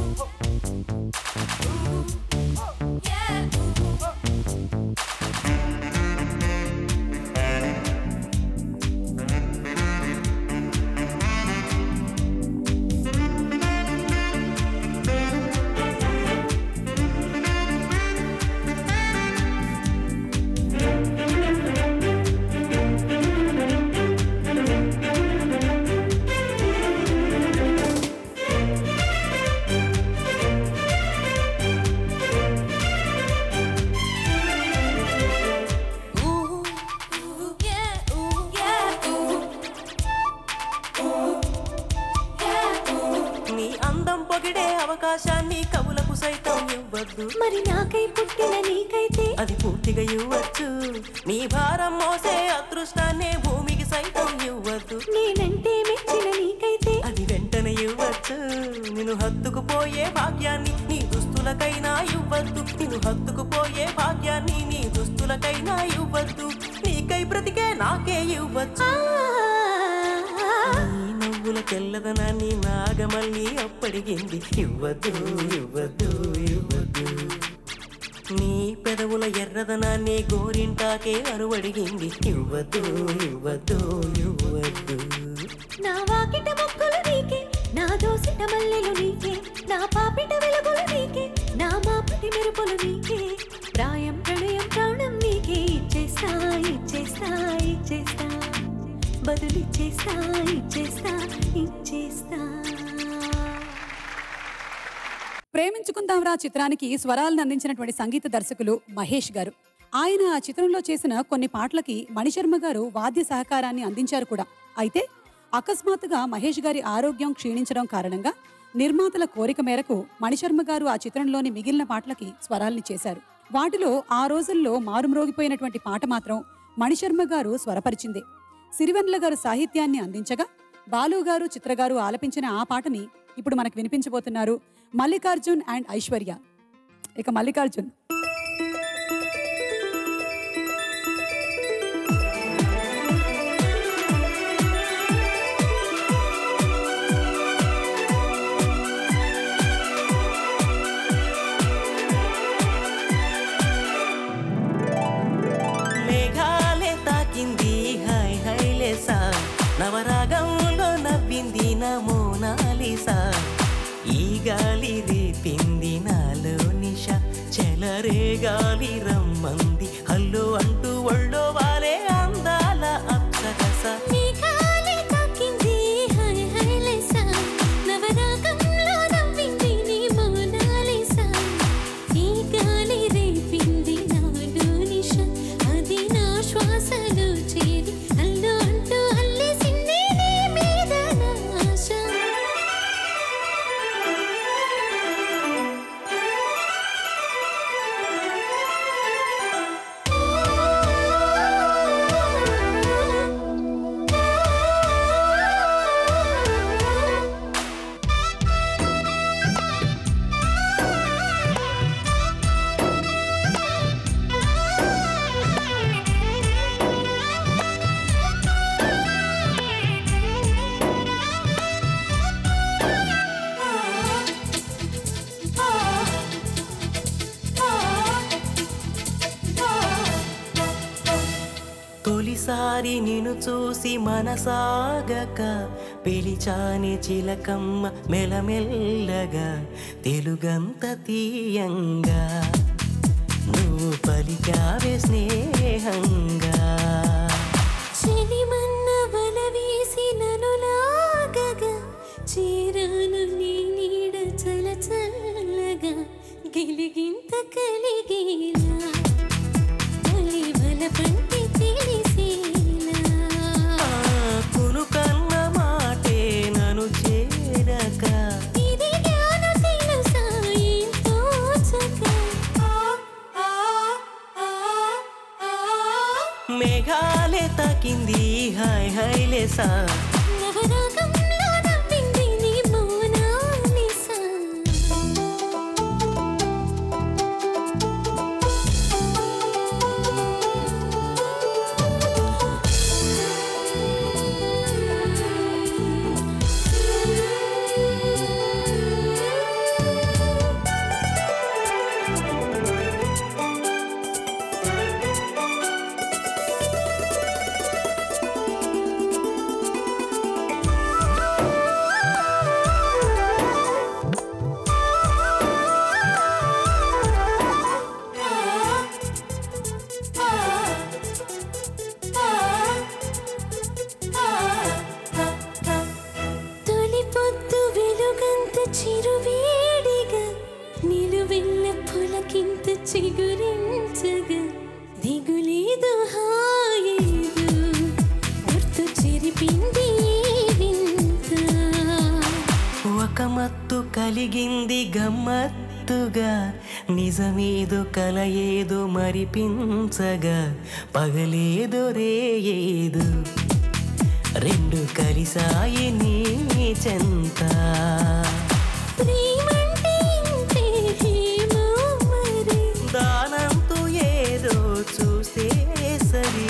Yeah. నీ అందం పొగిడే అవకాశాన్ని కవులకు సైతం ఇవ్వద్దు మరి నాకై పుట్టిన నీకైతే అది పూర్తిగా ఇవ్వచ్చు నీ భారం మోసే అదృష్టాన్ని భూమికి సైతం ఇవ్వద్దు నేనంటే మెచ్చిన నీకైతే అది వెంటనే ఇవ్వచ్చు నిన్ను హత్తుకుపోయే భాగ్యాన్ని నీ దుస్తులకైనా ఇవ్వద్దు నిన్ను హత్తుకుపోయే భాగ్యాన్ని నీ దుస్తులకైనా ఇవ్వద్దు నీకై బ్రతికే నాకే ఇవ్వచ్చు నీ నవ్వుల తెల్లదనాన్ని నాగమల్లి అప్పడిగింది ఇవ్వద్దు ఇవ్వద్దు ఇవ్వద్దు నీ పెదవుల ఎర్రదనాన్ని గోరింటాకే అరువడిగింది ఇవ్వద్దు ఇవ్వద్దు ఇవ్వద్దు నా వాకిట మొక్కలు నీకే నా దోసిట మల్లెలు నీకే నా పాపిట వెలుగులు నీకే నా మాపటి మెరుపులు నీకే ప్రాయం ప్రణయం ప్రాణం నీకే ఇచ్చేస్తా ఇచ్చేస్తా ఇచ్చేస్తా బదులిచ్చేస్తా ఇచ్చేస్తా ఇచ్చేస్తా ప్రేమించుకుందాంరా చిత్రానికి స్వరాలను అందించినటువంటి సంగీత దర్శకులు మహేష్ గారు ఆయన ఆ చిత్రంలో చేసిన కొన్ని పాటలకి మణిశర్మ గారు వాద్య సహకారాన్ని అందించారు కూడా అయితే అకస్మాత్తుగా మహేష్ గారి ఆరోగ్యం క్షీణించడం కారణంగా నిర్మాతల కోరిక మేరకు మణిశర్మ గారు ఆ చిత్రంలోని మిగిలిన పాటలకి స్వరాల్ని చేశారు వాటిలో ఆ రోజుల్లో మారుమ్రోగిపోయినటువంటి పాట మాత్రం మణిశర్మ గారు స్వరపరిచిందే సిరివెన్నెల గారు సాహిత్యాన్ని అందించగా బాలు గారు చిత్ర గారు ఆలపించిన ఆ పాటని ఇప్పుడు మనకు వినిపించబోతున్నారు మల్లికార్జున్ అండ్ ఐశ్వర్య ఇక మల్లికార్జున్ మేఘాలే తాకింది హాయ్ హాయ్ లేసా నవరాగంలో నవ్వింది నా మోనాలిసా ఈ గాలి రేపింది నాలో నిష చెలరే గాలి రమ్మంది హల్లో అంటూ ఒళ్ళో వాలే అందాల అప్సరస మేఘాలే తాకింది హై హై లేసా నవరాగంలో నవ్వింది నీ మౌన ఒక్కసారి నిన్ను చూసి మనసాగక పిలిచాని చిలకమ్మ మెలమెల్లగా తెలుగంత తీయంగా నువ్వు పలికావే స్నేహంగా చెలిమన్న వల వేసి నన్ను లాగగా చీరాను నీ నీడ చల చల్లగా గిలిగింత కలిగేలా తొలి వల పంటి తెలిసేలా కునుకన్న మాటే నన్ను చేరక ఇది జ్ఞాన తెలుసా ఏం తోచక మేఘాలే తాకింది హాయ్ హాయ్ లేసా నవరాగంలో నవ్వింది నీ మౌనాలిసా తొలి పొద్దు వెలుగంత చిరువేడిగా నిలువెల్ల పులకింత చిగురించగా దిగులేదు హాయేదు గుర్తు చెరిపింది ఈ వింత ఒక మత్తు కలిగింది గమ్మత్తుగా నిజమేదో కల ఏదో మరిపించగా పగలేదో రేయేదు రెండు కలిసాయి నీ చెంత ప్రేమంటే ఇంతే ఏమో మరి దానంతూ ఏదో చూస్తే సరి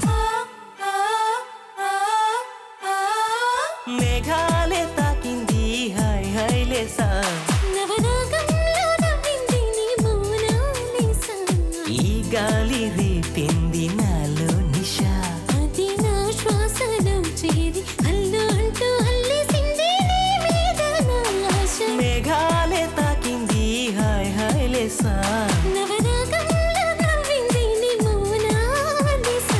మేఘాలే తాకింది హాయ్ హాయ్ లేసా నవరాగంలో నవ్వింది నీ మౌనాలిసా ఈ గాలి రేపింది నాలో నిషా అది నా శ్వాసలో చేరి అల్లు అంటూ అల్లేసింది నీ మీద నా ఆశ మేఘాలే తాకింది హాయ్ హాయ్ లేసా నవరాగంలో నవ్వింది నీ మౌనాలిసా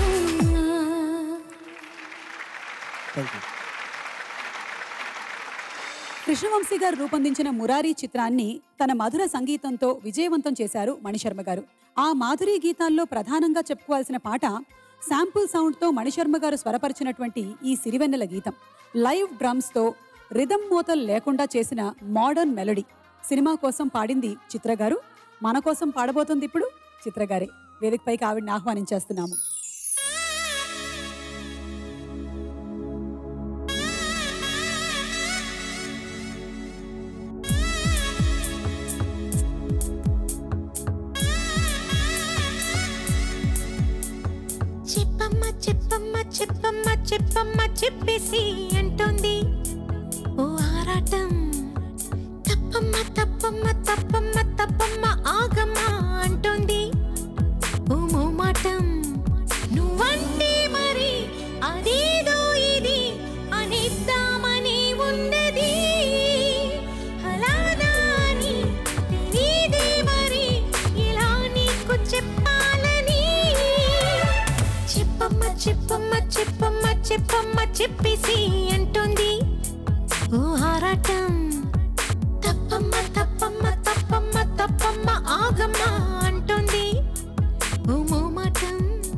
కృష్ణవంశీ గారు రూపొందించిన మురారి చిత్రాన్ని తన మధుర సంగీతంతో విజయవంతం చేశారు మణిశర్మ గారు ఆ మాధురి గీతాల్లో ప్రధానంగా చెప్పుకోవాల్సిన పాట శాంపుల్ సౌండ్తో మణిశర్మ గారు స్వరపరిచినటువంటి ఈ సిరివెన్నెల గీతం లైవ్ డ్రమ్స్తో రిథం మూతలు లేకుండా చేసిన మోడర్న్ మెలడీ సినిమా కోసం పాడింది చిత్ర గారు మన కోసం పాడబోతుంది ఇప్పుడు చిత్ర గారే వేదికపైకి ఆవిడని ఆహ్వానించేస్తున్నాము చెప్పమ్మ చెప్పమ్మ చెప్పమ్మ చెప్పమ్మ చెప్పేసి అంటోంది ఓ ఆరాటం తప్పమ్మ తప్పమ్మ తప్పమ్మ తప్పమ్మ ఆగమ్మ అంటోంది ఓ మోమాటం నువ్వంటే మరి అదేదో ఇది అనేద్దామని ఉన్నది అలానా అని తెలీదే మరి ఇలా నీకు చెప్పాలని చెప్పమ్మ చెప్పమ్మ చెప్పమ్మ చెప్పమ్మ చెప్పేసి అంటుంది ఓ ఆరాటం తప్పమ్మ తప్పమ్మ తప్పమ్మ తప్పమ్మ ఆగమ్మ అంటుంది ఓ మోమాటం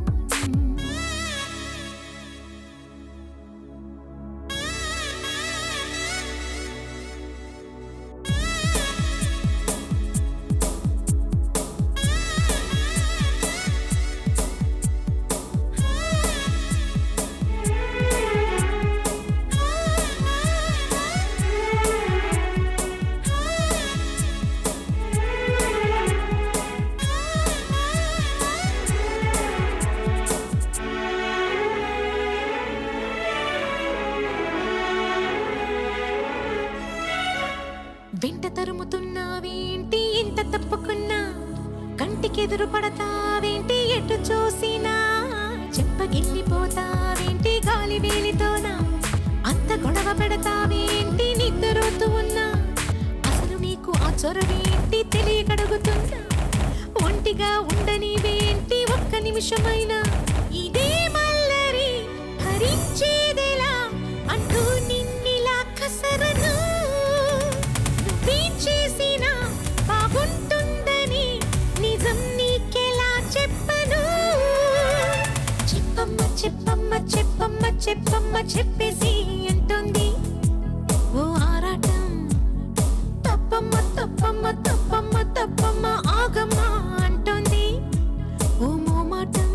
వెంట తరుముతున్నావేంటి ఇంత తప్పుకున్నా కంటికెదురు పడతావేంటి ఎటు చూసినా చెప్పగిల్లిపోతావేంటి గాలి వేలితోనా అంత గొడవ పెడతావేంటి నిద్రపోతూ ఉన్నా అసలు నీకు ఆ చొరవేంటి తెలియకడుగుతున్నా ఒంటిగా ఉండనివేంటి ఒక్క నిమిషమైనా ఇదే మల్లరి భరించేదెలా అంటూ నిన్నిలా కసరను నువ్వేం చేసినా బాగుంటుందని నిజం నీకెలా చెప్పను చెప్పమ్మ చెప్పమ్మ చెప్పమ్మ చెప్పమ్మ చెప్పేసి అంటుంది ఓ ఆరాటం తప్పమ్మ తప్పమ్మ తప్పమ్మ తప్పమ్మ ఆగమ్మ అంటుంది ఓ మోమాటం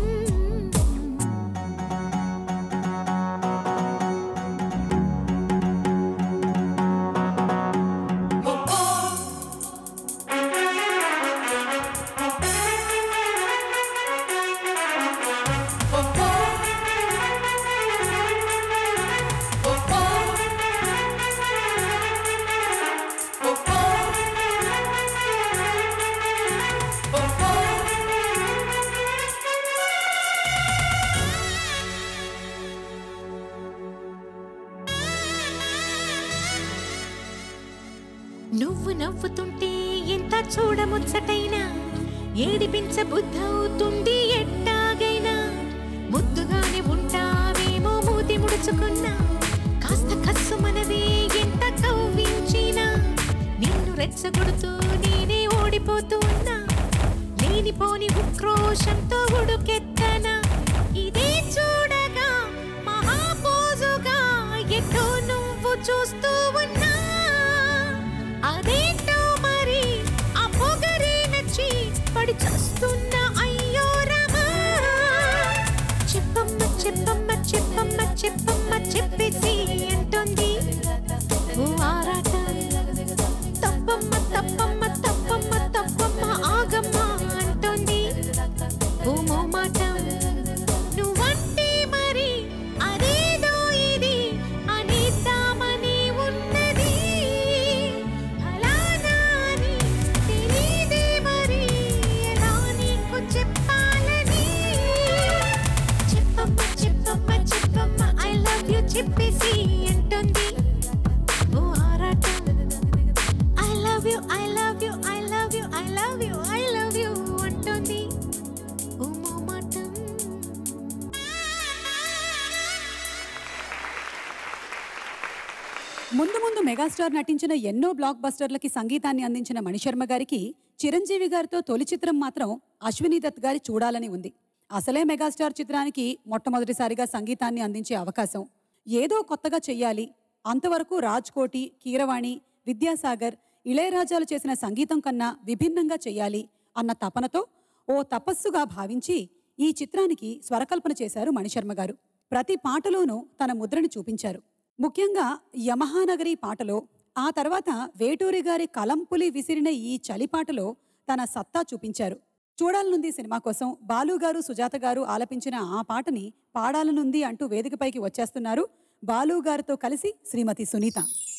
నువ్వు నవ్వుతుంటే ఎంత చూడముచ్చటైనా ఏడిపించ బుద్ధవుతుంది ఎట్టాగైనా ముద్దుగానే ఉంటావేమో మూతి ముడుచుకున్నా కాస్త కస్సు మనవే ఎంత కవ్వించినా నిన్ను రెచ్చగొడుతూ నేనే ఓడిపోతూ ఉన్నా లేనిపోని ఉక్రోషంతో ఉడుకెత్తనా ఇదే చూడగా మహాపోజుగా ఎటో నువ్వు చూస్తూ ఉన్నా అదేంటో మరి ఆ పొగరే నచ్చి పడి చూస్తున్నా అయ్యో రమా చెప్పమ్మ చెప్పమ్మ చెప్పమ్మ చెప్పమ్మ చెప్పేసి అంటుంది ఓ ఆరాట తప్పమ్మ తప్పమ్మ తప్పమ్మ తప్పమ్మ ఆగమ్మ అంటుంది ఓ మోమాటం నువ్వంటే మరి అదేదో ఇది అనేద్దామని ఉన్నది ఫలానా అని తెలీదే మరి ఎలా నీకు చెప్పాలని చెప్పమ్మ చెప్పమ్మ చెప్పమ్మ ఐ లవ్ యు చెప్పేసి అంటుంది ఓ ఆరాటం I love you I love you I love you I love you I love you అంటుంది ఓ మోమాటం ముందు ముందు మెగాస్టార్ నటించిన ఎన్నో బ్లాక్ బస్టర్లకి సంగీతాన్ని అందించిన మణిశర్మ గారికి చిరంజీవి గారితో తొలి చిత్రం మాత్రం అశ్విని దత్ గారి చూడాలని ఉంది అసలే మెగాస్టార్ చిత్రానికి మొట్టమొదటిసారిగా సంగీతాన్ని అందించే అవకాశం ఏదో కొత్తగా చెయ్యాలి అంతవరకు రాజ్ కోటి కీరవాణి విద్యాసాగర్ ఇళయరాజాలు చేసిన సంగీతం కన్నా విభిన్నంగా చెయ్యాలి అన్న తపనతో ఓ తపస్సుగా భావించి ఈ చిత్రానికి స్వరకల్పన చేశారు మణిశర్మ గారు ప్రతి పాటలోనూ తన ముద్రని చూపించారు ముఖ్యంగా యమహానగరి పాటలో ఆ తర్వాత వేటూరి గారి కలంపులి విసిరిన ఈ చలి పాటలో తన సత్తా చూపించారు చూడాలనుంది సినిమా కోసం బాలు గారు సుజాత గారు ఆలపించిన ఆ పాటని పాడాలనుంది అంటూ వేదికపైకి వచ్చేస్తున్నారు బాలు గారితో కలిసి శ్రీమతి సునీత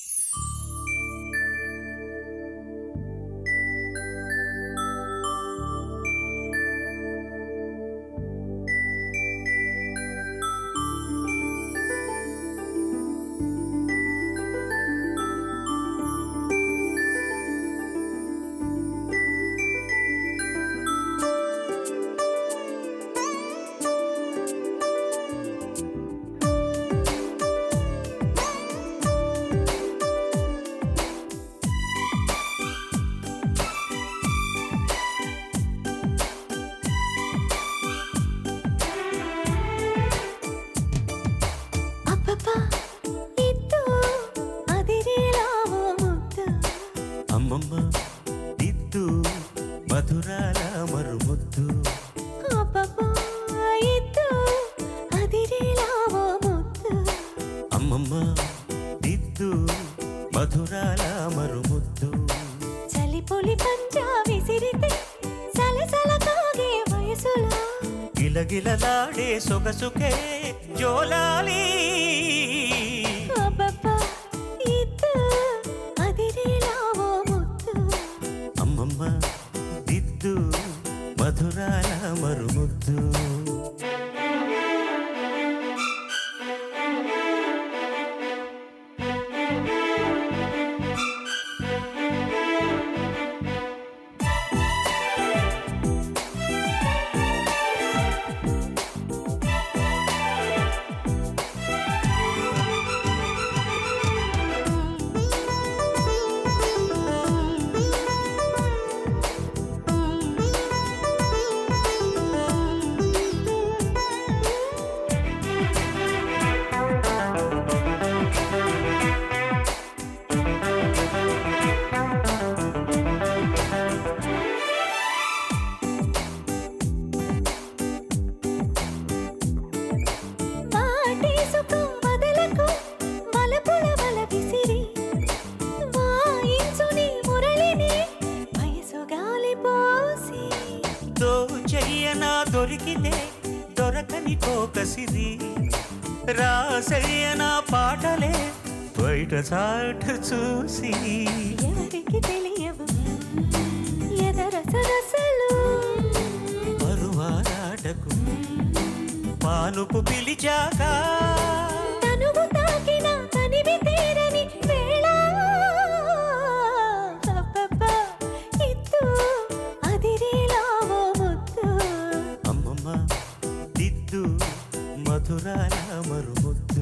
అబ్బబ్బా ఇద్దు అదిరేలా ఓ ముద్దు అమ్మమ్మ దిద్దు మధురాల మరుముద్దు అబ్బబ్బా ఇద్దు అదిరేలా ఓ ముద్దు అమ్మమ్మ దిద్దు మధురాల మరుముద్దు చలి పొలి పంజా విసిరితే సలసల కాగే వయసులో గిలగిలలాడే సొగసుకే జోలాలి అబ్బబ్బా ఇద్దు అదిరేలా ఓ ముద్దు అమ్మమ్మ దిద్దు మధురాల మరుముద్దు చెయ్యనా దొరికితే దొరకని కోకసిరి రాసయ్యనా పాటలే బయట చాట చూసి ఎవరికి తెలియవు ఎదరసరసలు పరువారాటకు పానుపు పిలిచాక తనువు తాకిన తనివి తీరని వేళ అబ్బబ్బా, ఇత్తు అదిరేలావో ముద్దు అమ్మమ్మ దిద్దు మధురాల మరుముద్దు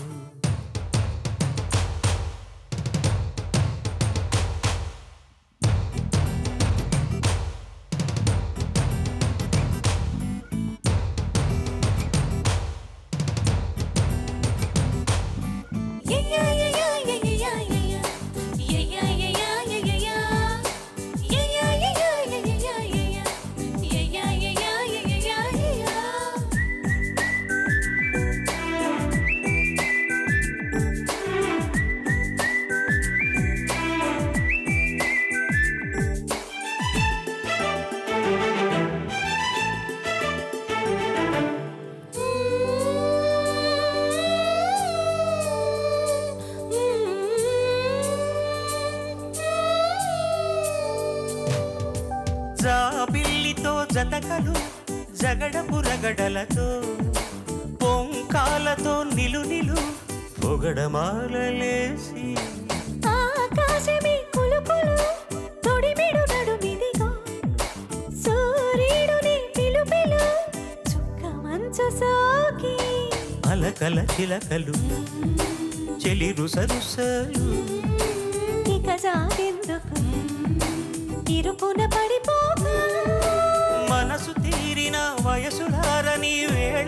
జాబిల్లితో జతకలు జగడపు రగడలతో పొంకాలతో నిలు నిలు పొగడమాలలేసి ఆకాశమే కులుకులు తొడిమిడు నడుమిదిగో సూర్యుడుని పిలుపిలు చుక్క మంచు సోకి అలకల చిలకలు చెలి రుసరుసలు ఇక జాగెందుకు ఇరుకున పడిపోక మనసు తీరిన వయసులారని వేళ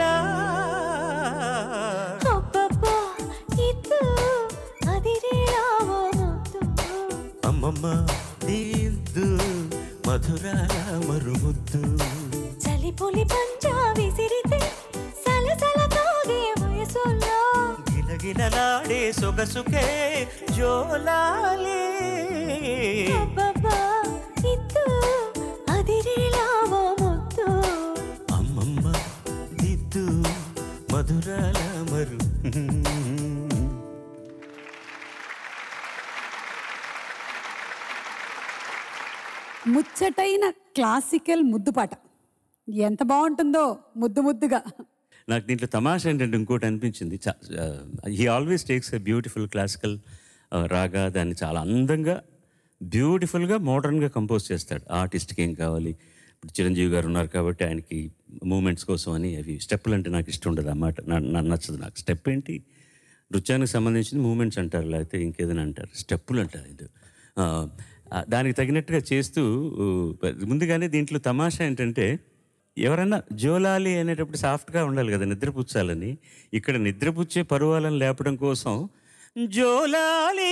అబ్బబ్బా ఇత్తు అదిరేలావో ముద్దు అమ్మమ్మ దిద్దు మధురాల మరుముద్దు చలిపులి పంచా విసిరితే సలసల తాగే వయసులో గిలగిలలాడే సొగసుకే జోలాలే అబ్బబ్బా ఇత్తు అదిరేలావో ముద్దు అమ్మమ్మ దిద్దు మధురాల మరు ముచ్చటైన క్లాసికల్ ముద్దుపాట ఎంత బాగుంటుందో ముద్దు ముద్దుగా నాకు దీంట్లో తమాషా ఏంటంటే ఇంకోటి అనిపించింది he always takes a beautiful classical raga దాన్ని చాలా అందంగా బ్యూటిఫుల్గా మోడర్న్గా కంపోజ్ చేస్తాడు ఆర్టిస్ట్కి ఏం కావాలి ఇప్పుడు చిరంజీవి గారు ఉన్నారు కాబట్టి ఆయనకి మూమెంట్స్ కోసం అని అవి స్టెప్పులు అంటే నాకు ఇష్టం ఉండదు అన్నమాట నా- నాకు నచ్చదు నాకు స్టెప్ ఏంటి నృత్యానికి సంబంధించిన మూమెంట్స్ అంటారు లేకపోతే ఇంకేదైనా అంటారు స్టెప్పులు అంటారు ఇది ఆ, ఆ, దానికి తగినట్టుగా చేస్తూ ఊ, ముందుగానే దీంట్లో తమాషా ఏంటంటే ఎవరన్నా జోలాలి అనేటప్పుడు సాఫ్ట్గా ఉండాలి కదా నిద్రపుచ్చాలని ఇక్కడ నిద్రపుచ్చే పరువాలను లేపడం కోసం జోలాలి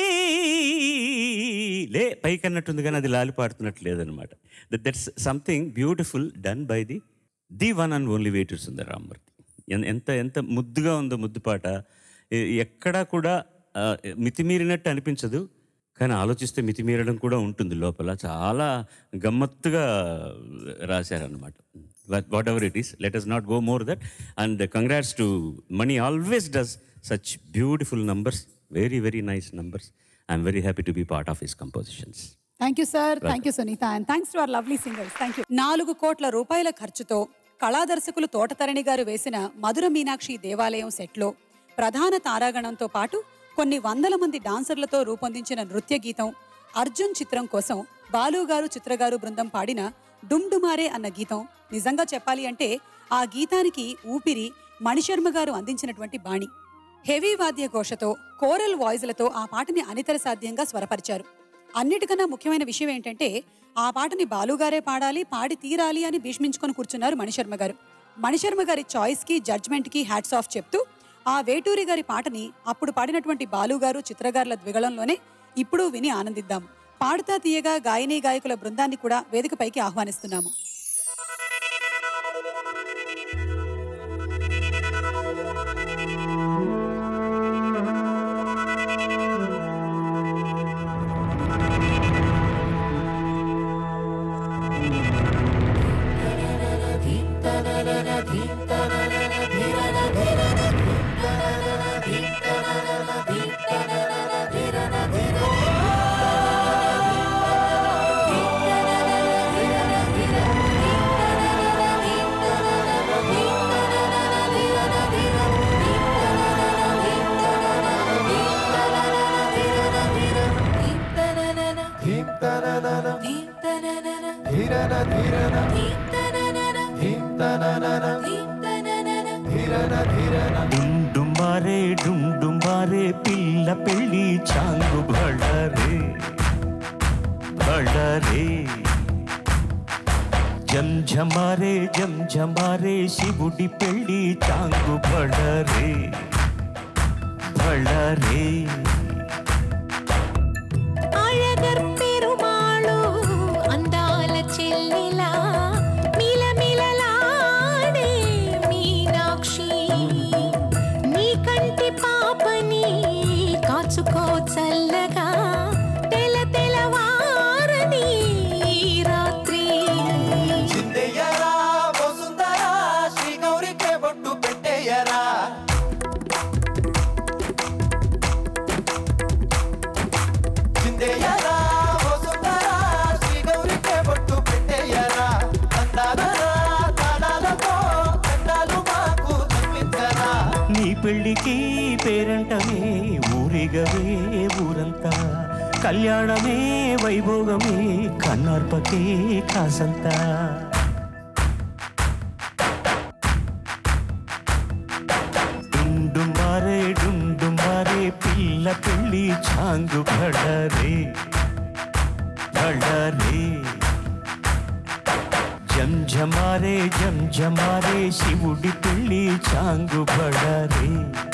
లే పైకి అన్నట్టుంది కానీ అది లాలి పాడుతున్నట్టు లేదనమాట that's something beautiful done by the the one and only Veturi Sundar Rammurthy ఎన్- ఎంత ఎంత ముద్దుగా ఉందో ముద్దు పాట ఎ- ఎక్కడా కూడా ఆ, మితిమీరినట్టు అనిపించదు కానీ ఆలోచిస్తే మితిమీరడం కూడా ఉంటుంది లోపల చాలా గమ్మత్తుగా రాశారనమాట whatever it is let us not go more that and congrats to Mani always does such beautiful numbers very very nice numbers I'm very happy to be part of his compositions thank you sir thank you Sunitha and thanks to our lovely singers thank you నాలుగు కోట్ల రూపాయల ఖర్చుతో కళాదర్శకులు తోటతరణి గారు వేసిన మధుర మీనాక్షి దేవాలయం సెట్లో ప్రధాన తారాగణంతో పాటు కొన్ని వందల మంది డాన్సర్లతో రూపొందించిన నృత్య గీతం అర్జున్ చిత్రం కోసం బాలు గారు చిత్రగారు బృందం పాడిన డుమ్ డుమారే అన్న గీతం నిజంగా చెప్పాలి అంటే ఆ గీతానికి ఊపిరి మణిశర్మ గారు అందించినటువంటి బాణి హెవీ వాద్య ఘోషతో కోరల్ వాయిస్లతో ఆ పాటని అనితర సాధ్యంగా స్వరపరిచారు అన్నిటికన్నా ముఖ్యమైన విషయం ఏంటంటే ఆ పాటని బాలుగారే పాడాలి పాడి తీరాలి అని భీష్మించుకొని కూర్చున్నారు మణిశర్మ గారు మణిశర్మ గారి చాయిస్కి జడ్జ్మెంట్కి హ్యాట్స్ ఆఫ్ చెప్తూ ఆ వేటూరి గారి పాటని అప్పుడు పాడినటువంటి బాలుగారు చిత్రగారుల ద్విగళంలోనే ఇప్పుడు విని ఆనందిద్దాం పాడుతా తీయగా గాయనీ గాయకుల బృందాన్ని కూడా వేదికపైకి ఆహ్వానిస్తున్నాము Da డుండుమారే డుండుమారే పిల్ల పెళ్ళి చాంగు బళ్ళరే బళ్ళరే జంఝమారే జంఝమారే శివుడి పెళ్ళి చాంగు బళ్ళరే బళ్ళరే అழகర్ పెరుమాళు అందాల చెల్లిలా మిలమిలలాడే మీనాక్షి నీ కంటి పాపని కాచుకో చల్లగా తెల తెలవారని ఈ రాత్రి చిందయ్యరా వసుంధరా శ్రీ గౌరికే బొట్టు పెట్టేయరా చిందయ్యరా వసుంధరా శ్రీ గౌరికే బొట్టు పెట్టేయరా అందాలరా తాళాలతో దండాలు మాకు చూపించరా నీ పెళ్ళికి పేరంటమే ఊరిగవే ఊరంతా కళ్యాణమే వైభోగమే కన్నార్పకే కాసంతా డుండుమారే డుండుమారే పిల్ల పెళ్ళి చాంగు భడరే భడరే జంఝమారే జంఝమారే శివుడి పెళ్ళి చాంగు భడరే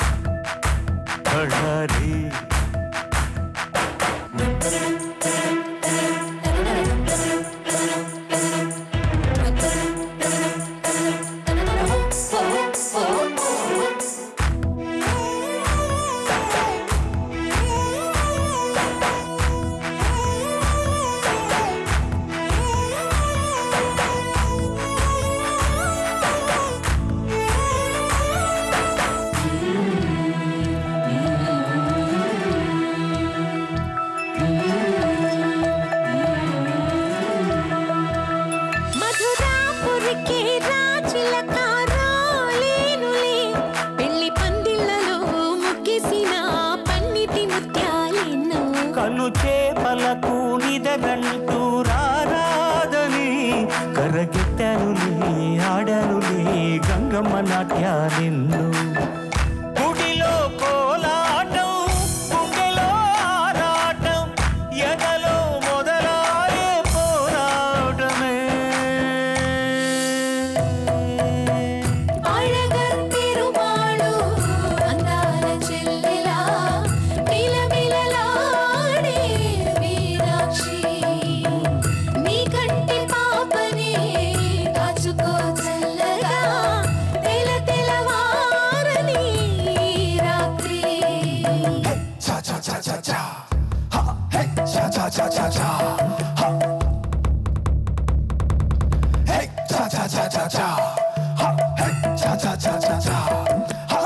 భడరే మధురాపురికి రాజులక రాలేనులే పెళ్లి పందిళ్ళలో ముగ్గేసిన పన్నిటి ముత్యాలెన్నో కను చేపలకు నిదగంటూ రారాదని కరగెట్టానులే ఆడానులే గంగమ్మ నాట్యాలెన్ను గుడిలో కోలాటం గుండెలో ఆరాటం ఎదలో మొదలాయే పోరాటమే అழகర్ పెరుమాళు అందాల చెల్లెలా మిలమిలలాడే మీనాక్షి నీ కంటి పాపని కాచుకో చల్లగా తెల తెలవారని ఈ రాత్రి cha cha cha cha cha ha hey cha cha cha cha cha ha hey cha cha cha cha cha ha hey cha cha cha cha cha ha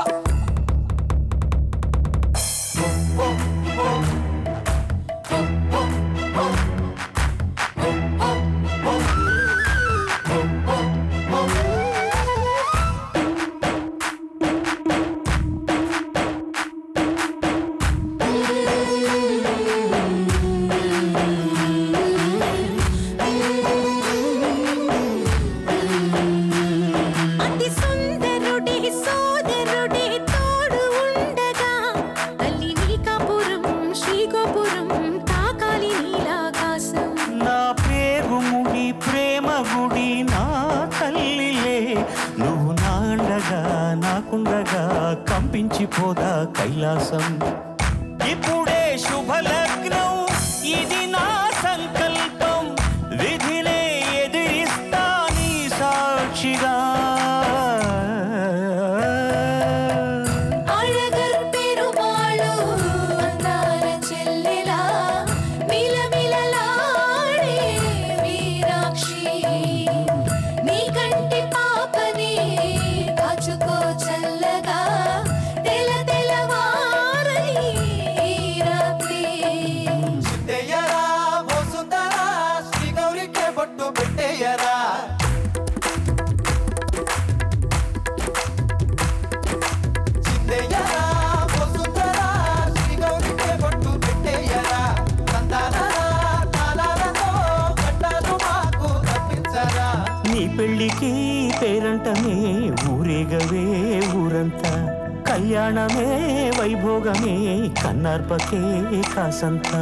అతి సుందరుడే సోదరుడే తోడు ఉండగా తల్లి నీకాపురం శ్రీగోపురం తాకాలి నీలాకాశం నా పేరు ముడి ప్రేమ గుడి నా తల్లిలే నువ్వు నాండగా నాకుండగా కంపించిపోదా కైలాసం ఇప్పుడే శుభలగ్నం ఇది నా సంకల్పం విధినే ఎదిరిస్తా నీ సాక్షిగా అழகర్ పెరుమాళు అందాల చెల్లెలా మిలమిలలాడే మీనాక్షి నీ కంటి పాపని కాచుకో చల్లగా తెల తెలవారని ఈ రాత్రి చిందయ్యరా వసుంధరా శ్రీ గౌరికే బొట్టు పెట్టేయరా చిందయ్యరా వసుంధరా శ్రీ గౌరికే బొట్టు పెట్టేయరా తందాలరా తాళాలతో గంటలు మాకు తప్పించ నీ పెళ్ళికి పేరంటమే ఊరేగవే ఊరంతా కళ్యాణమే వైభోగమే కన్నార్పకే కాసంతా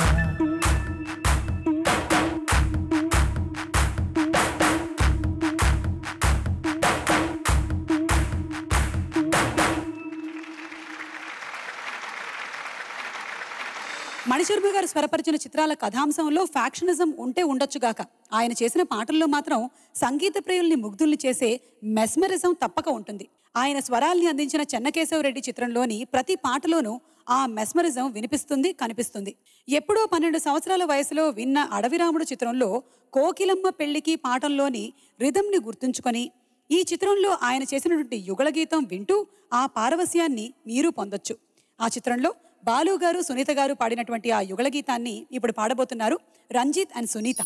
మణిశర్మ గారు స్వరపరిచిన చిత్రాల కథాంశంలో ఫ్యాక్షనిజం ఉంటే ఉండొచ్చుగాక ఆయన చేసిన పాటల్లో మాత్రం సంగీత ప్రియుల్ని ముగ్ధుల్ని చేసే మెస్మరిజం తప్పక ఉంటుంది ఆయన స్వరాల్ని అందించిన చెన్నకేశవరెడ్డి చిత్రంలోని ప్రతి పాటలోనూ ఆ మెస్మరిజం వినిపిస్తుంది కనిపిస్తుంది ఎప్పుడో పన్నెండు సంవత్సరాల వయసులో విన్న అడవిరాముడు చిత్రంలో కోకిలమ్మ పెళ్లికి పాటల్లోని రిధంని గుర్తుంచుకొని ఈ చిత్రంలో ఆయన చేసినటువంటి యుగళ గీతం వింటూ ఆ పారవస్యాన్ని మీరు పొందొచ్చు ఆ చిత్రంలో బాలు గారు సునీత గారు పాడినటువంటి ఆ యుగళ గీతాన్ని ఇప్పుడు పాడబోతున్నారు రంజిత్ అండ్ సునీత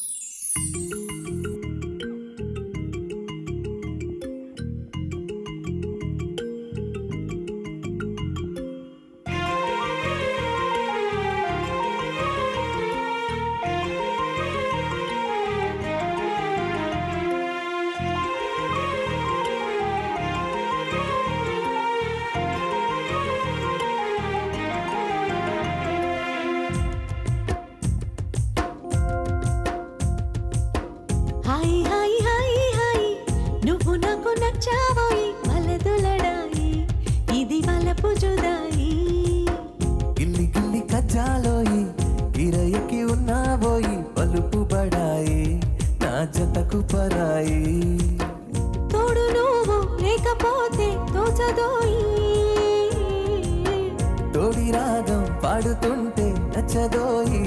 హాయ్ హాయ్ హాయ్ హాయ్ నువ్వు నాకు నచ్చావోయి వలదులడాయి ఇది వలపు జుదాయి గిల్లి గిల్లి కజ్జాలోయి గిరయకి ఉన్నావోయి పలుపు బడాయి నా జతకు పరాయి తోడు నువ్వు లేకపోతే తోచదోయి తోడి రాగం పాడుతుంటే నచ్చదోయి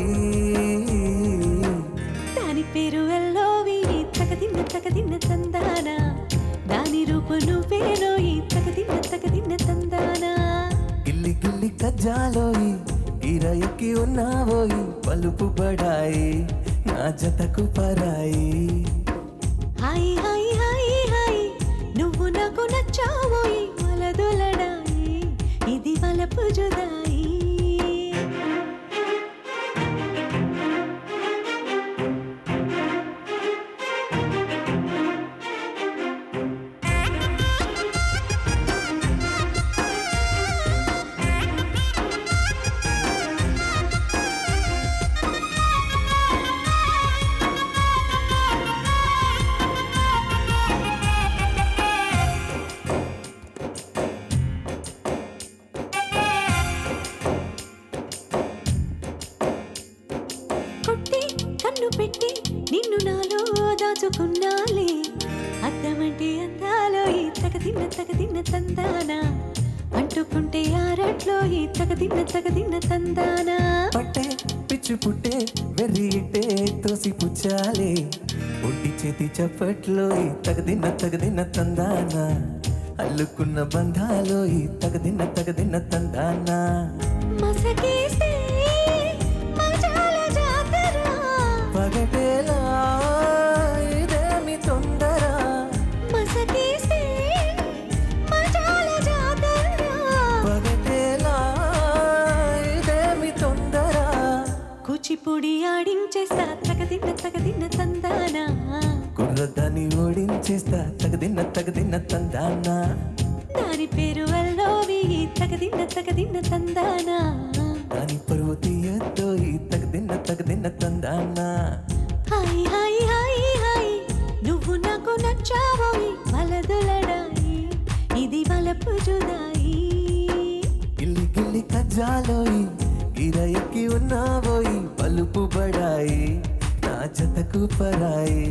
దాని పేరు ఎల్లోవి తగదిన్న తగదిన్న తందాన దాని రూపు నువ్వేనోయి తగదిన్న తగదిన్న తందానా గిల్లి గిల్లి కజ్జాలోయి గిరయకి ఉన్నావోయి పలుపు బడాయి నా జతకు పరాయి హాయ్ హాయ్ హాయ్ హాయ్ నువ్వు నాకు నచ్చావోయి వలదులడాయి ఇది వలపు జుదాయి కొట్టి కన్ను పెట్టి నిన్ను నాలో దాచుకున్నాలే అద్దమంటే అందాలో ఈ తగదిన్న తగదిన్న తందానా అంటుకుంటే ఆరట్లో ఈ తగదిన్న తగదిన్న తందానా పట్టే పిచ్చు పుట్టే వెర్రి ఇట్టే తోసి పుచ్చాలే ఒంటి చేతి చప్పట్లో ఈ తగదిన్న తగదిన్న తందాన అల్లుకున్న బంధాలో ఈ తగదిన్న తగదిన్న తందాన మసకేస్తే మజాల జాతర పగటేలా ఇదేమి తొందర మసకేస్తే మజాల జాతర పగటేలా ఇదేమి తొందర కూచిపూడి ఆడించేస్తా తగదిన్న తగదిన్న తందానా కుర్రదాన్ని ఓడించేస్తా తగదిన్న తగదిన్న తందాన దాని పేరు అల్లోవి తగదిన్న తగదిన్న తందానా దాని పరువు తీయద్దో ఈ తగదిన్న తగదిన్న తందాన హాయ్ హాయ్ హాయ్ హాయ్ నువ్వు నాకు నచ్చావోయి వలదులడాయి ఇది వలపు జుదాయి గిల్లి గిల్లి కజ్జాలోయి గిరయకి ఉన్నావోయి పలుపు బడాయి నా జతకు పరాయి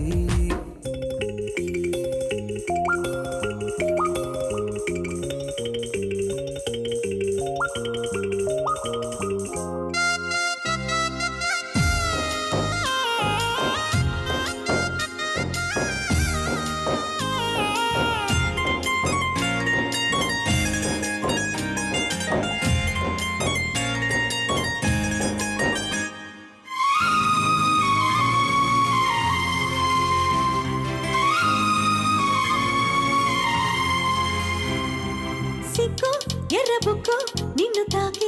సిగ్గు ఎర్ర బుక్కు నిన్ను తాకి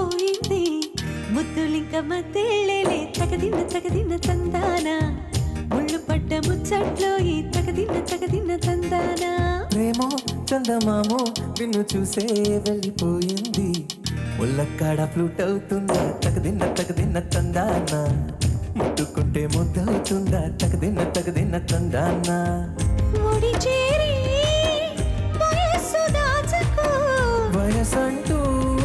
కందిపోయింది ముద్దులింక మధ్యలే తగదిన్న తగదిన్న తందానా ముళ్ళు పడ్డ ముచ్చట్లో ఈ తగదిన్న తగదిన్న తందానా ప్రేమో చందమామో నిన్ను చూసే వెళ్ళిపోయింది ముల్లక్కాడ ఫ్లూట్ అవుతుందా తగదిన్న తగదిన్న తందానా ముట్టుకుంటే ముద్దవుతుందా తగదిన్న తగదిన్న తందానా ముడి చేరి వయస్సు దాచకు వయసంటూ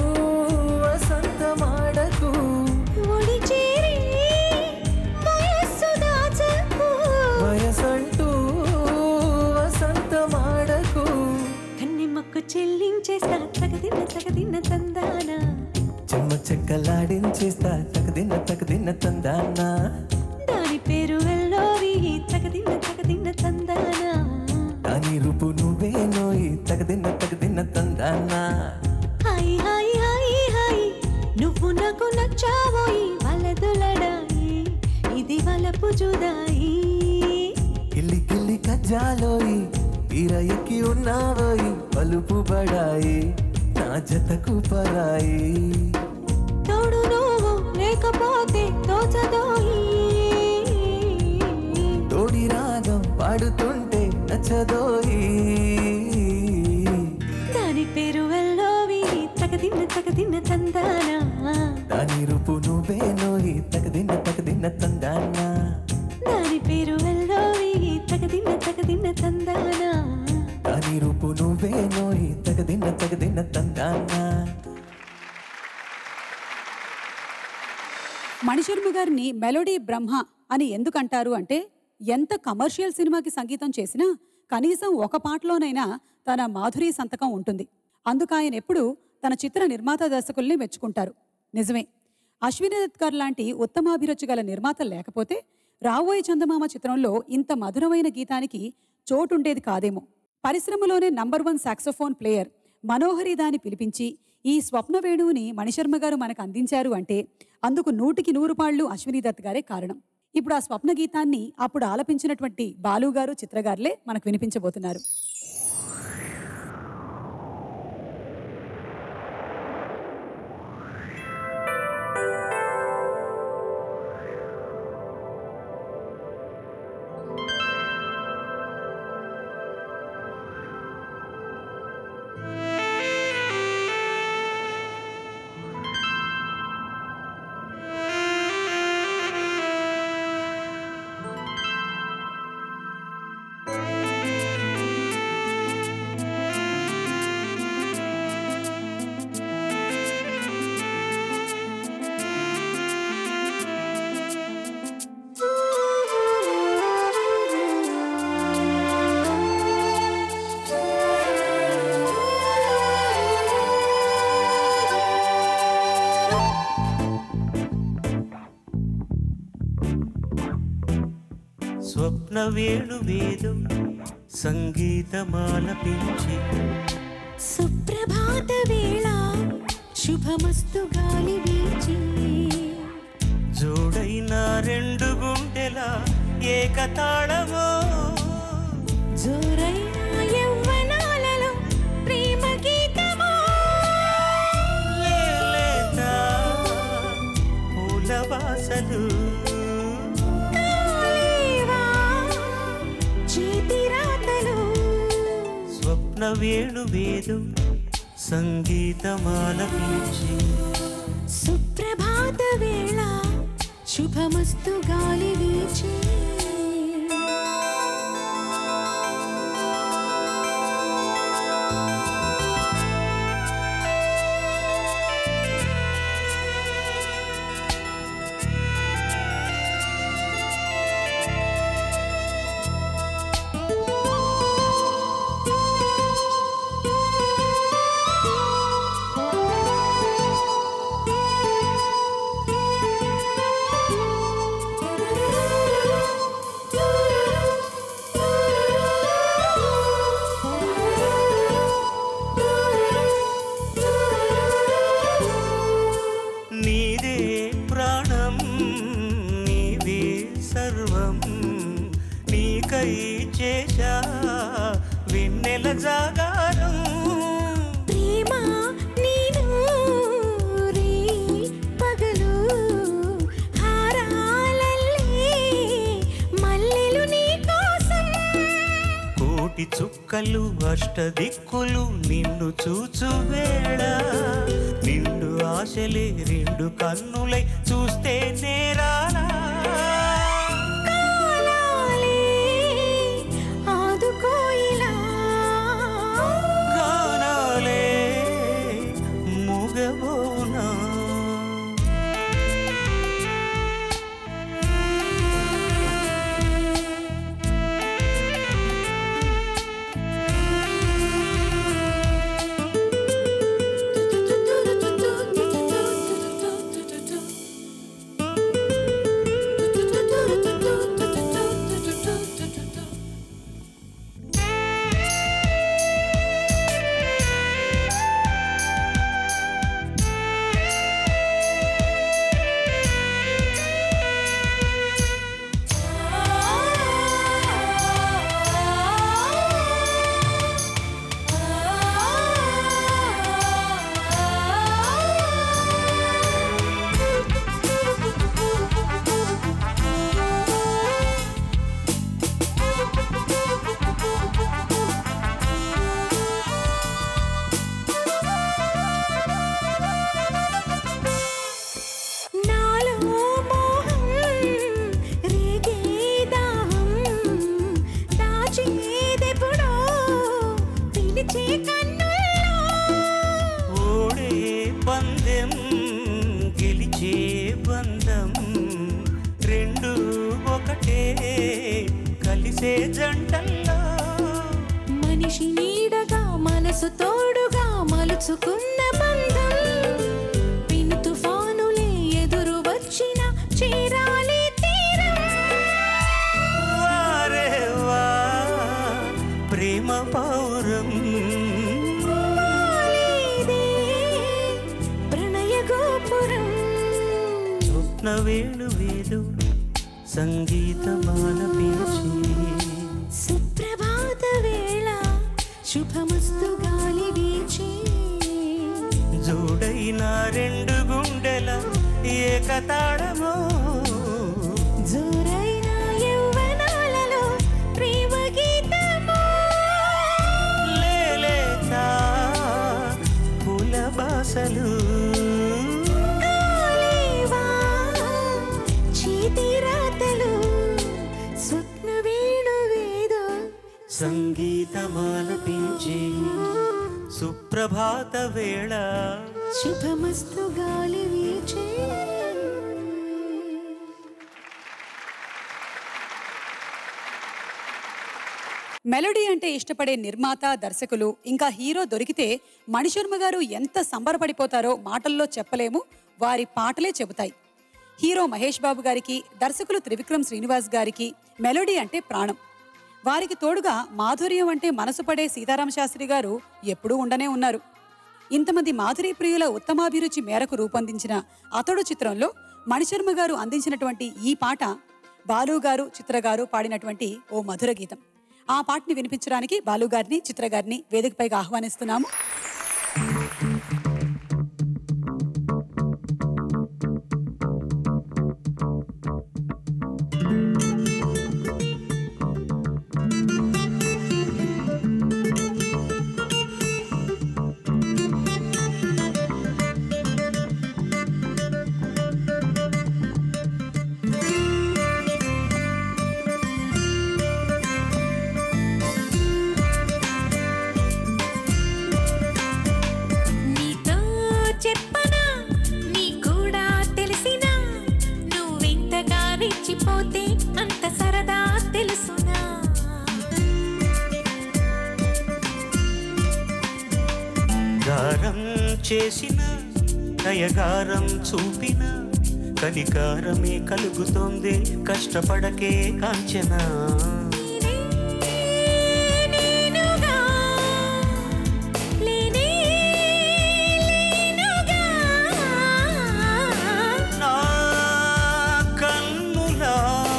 వసంతమాడకు ముడి చేరి వయస్సు దాచకు వయసంటూ వసంతమాడకు కన్నెమ్మకు చెల్లించేస్తా తగదిన్న తగదిన్న తందానా చెమ్మ చెక్కలాడించేస్తా తగదిన్న తగదిన్న తందానా దాని పేరు ఎల్లోవి తగదిన్న తగదిన్న తందానా దాని రూపు నువ్వేనోయి తగదిన్న తగదిన్న తందానా హాయ్ హాయ్ హాయ్ హాయ్ నువ్వు నాకు నచ్చావోయి వలదులడాయి ఇది వలపు జుదాయి కిల్లి కిల్లి కజ్జాలోయి తీర ఎక్కి ఉన్నావోయి పలుపు బడాయి నా జతకు పరాయి తోడు నువ్వు లేకపోతే తోచదోయి తోడి రాగం పాడుతుంటే నచ్చదోయి దాని పేరు ఎల్లోవి తగదిన్న తగదిన్న తందానా దాని రూపు నువ్వేనోయి తగదిన్న తగదిన్న తందానా దాని పేరు ఎల్లోవి తగదిన్న తగదిన్న తందానా దాని రూపు నువ్వేనోయి తగదిన్న తగదిన్న తందానా మణిశర్మ గారిని మెలోడీ బ్రహ్మ అని ఎందుకు అంటారు అంటే ఎంత కమర్షియల్ సినిమాకి సంగీతం చేసినా కనీసం ఒక పాటలోనైనా తన మాధురి సంతకం ఉంటుంది అందుకు ఆయన ఎప్పుడు తన చిత్ర నిర్మాత దర్శకుల్ని మెచ్చుకుంటారు నిజమే అశ్విని దత్ గారు లాంటి ఉత్తమాభిరుచి గల నిర్మాత లేకపోతే రాబోయే చందమామ చిత్రంలో ఇంత మధురమైన గీతానికి చోటుండేది కాదేమో పరిశ్రమలోనే number one saxophone player Manohari దాన్ని పిలిపించి ఈ స్వప్న వేణువుని మణిశర్మ గారు మనకు అందించారు అంటే అందుకు నూటికి నూరు పాళ్ళు అశ్విని దత్ గారే కారణం ఇప్పుడు ఆ స్వప్న గీతాన్ని అప్పుడు ఆలపించినటువంటి బాలు గారు చిత్రగారులే మనకు వినిపించబోతున్నారు స్వప్న వేణువేదం సంగీతమాలపించి సుప్రభాత వేళ శుభమస్తు గాలి వీచి జోడైన రెండు గుండెల ఏకతాళమో జోరైన యవ్వనాలలో ప్రేమ గీతమో లేత పూల వాసలు కాలేవా చేతి రాతలు స్వప్న వేణువేదం సంగీతమాలపించి సుప్రభాత వేళ శుభమస్తు గాలి వీచి నీదే ప్రాణం నీవే సర్వం నీకై చేశా వెన్నెల జాగారం ప్రేమ నేను రే పగలు హారాలల్లే మల్లె కోటి చుక్కలు అష్టదిక్కులు నిన్ను చూచు వేళ నిండు ఆశలే రెండు కన్నులై చూస్తే నేరాలా ఆదుకోయిలా గానాలే మూగబోనా నాలో మోహం రేగే దాహం దాచేదెప్పుడో పిలిచే కన్నుల్లో ఓడే పందెం గెలిచే బంధం రెండు ఒకటే కలిసే జంటల్లో మనిషి నీడగా మనసు తోడుగా మలుచుకున్న బంధం పిను తుఫానులే ఎదురు వచ్చిన చేరాలి తీరం వారే వా ప్రేమ పౌరం వాలేదే ప్రణయ గోపురం స్వప్న వేణు వేలు సంగీతమాలపించి సుప్రభాత వేళ శుభమస్తు గాలి వీచే జోడైన రెండు గుండెల ఏకతాళమో జోరైన యౌవనాలలో ప్రేమ గీతమో లేలేత పూల బాసలు కాలేవా చేతి రాతలు స్వప్న వేణువేదో సంగీతమాలపించి సుప్రభాత వేళ శుభమస్తు గాలి వీచే మెలోడీ అంటే ఇష్టపడే నిర్మాత దర్శకులు ఇంకా హీరో దొరికితే మణిశర్మ గారు ఎంత సంబరపడిపోతారో మాటల్లో చెప్పలేము వారి పాటలే చెబుతాయి హీరో మహేష్ బాబు గారికి దర్శకులు త్రివిక్రమ్ శ్రీనివాస్ గారికి మెలోడీ అంటే ప్రాణం వారికి తోడుగా మాధుర్యం అంటే మనసు పడే సీతారామ శాస్త్రి గారు ఎప్పుడూ ఉండనే ఉన్నారు ఇంతమంది మాధురి ప్రియుల ఉత్తమాభిరుచి మేరకు రూపొందించిన అతడు చిత్రంలో మణిశర్మ గారు అందించినటువంటి ఈ పాట బాలు గారు చిత్ర గారు పాడినటువంటి ఓ మధుర గీతం ఆ పాటని వినిపించడానికి బాలు గారిని చిత్ర గారిని వేదికపైకి ఆహ్వానిస్తున్నాము నీతో చెప్పనా నీ కూడా తెలిసినా నువ్వెంతగా రెచ్చిపోతే అంత సరదా తెలుసునా గారం చేసిన దయగారం చూపిన కనికారమే కలుగుతోంది కష్టపడకే కాంచనా నేనుగా లేనే లేనుగా నా కన్నులా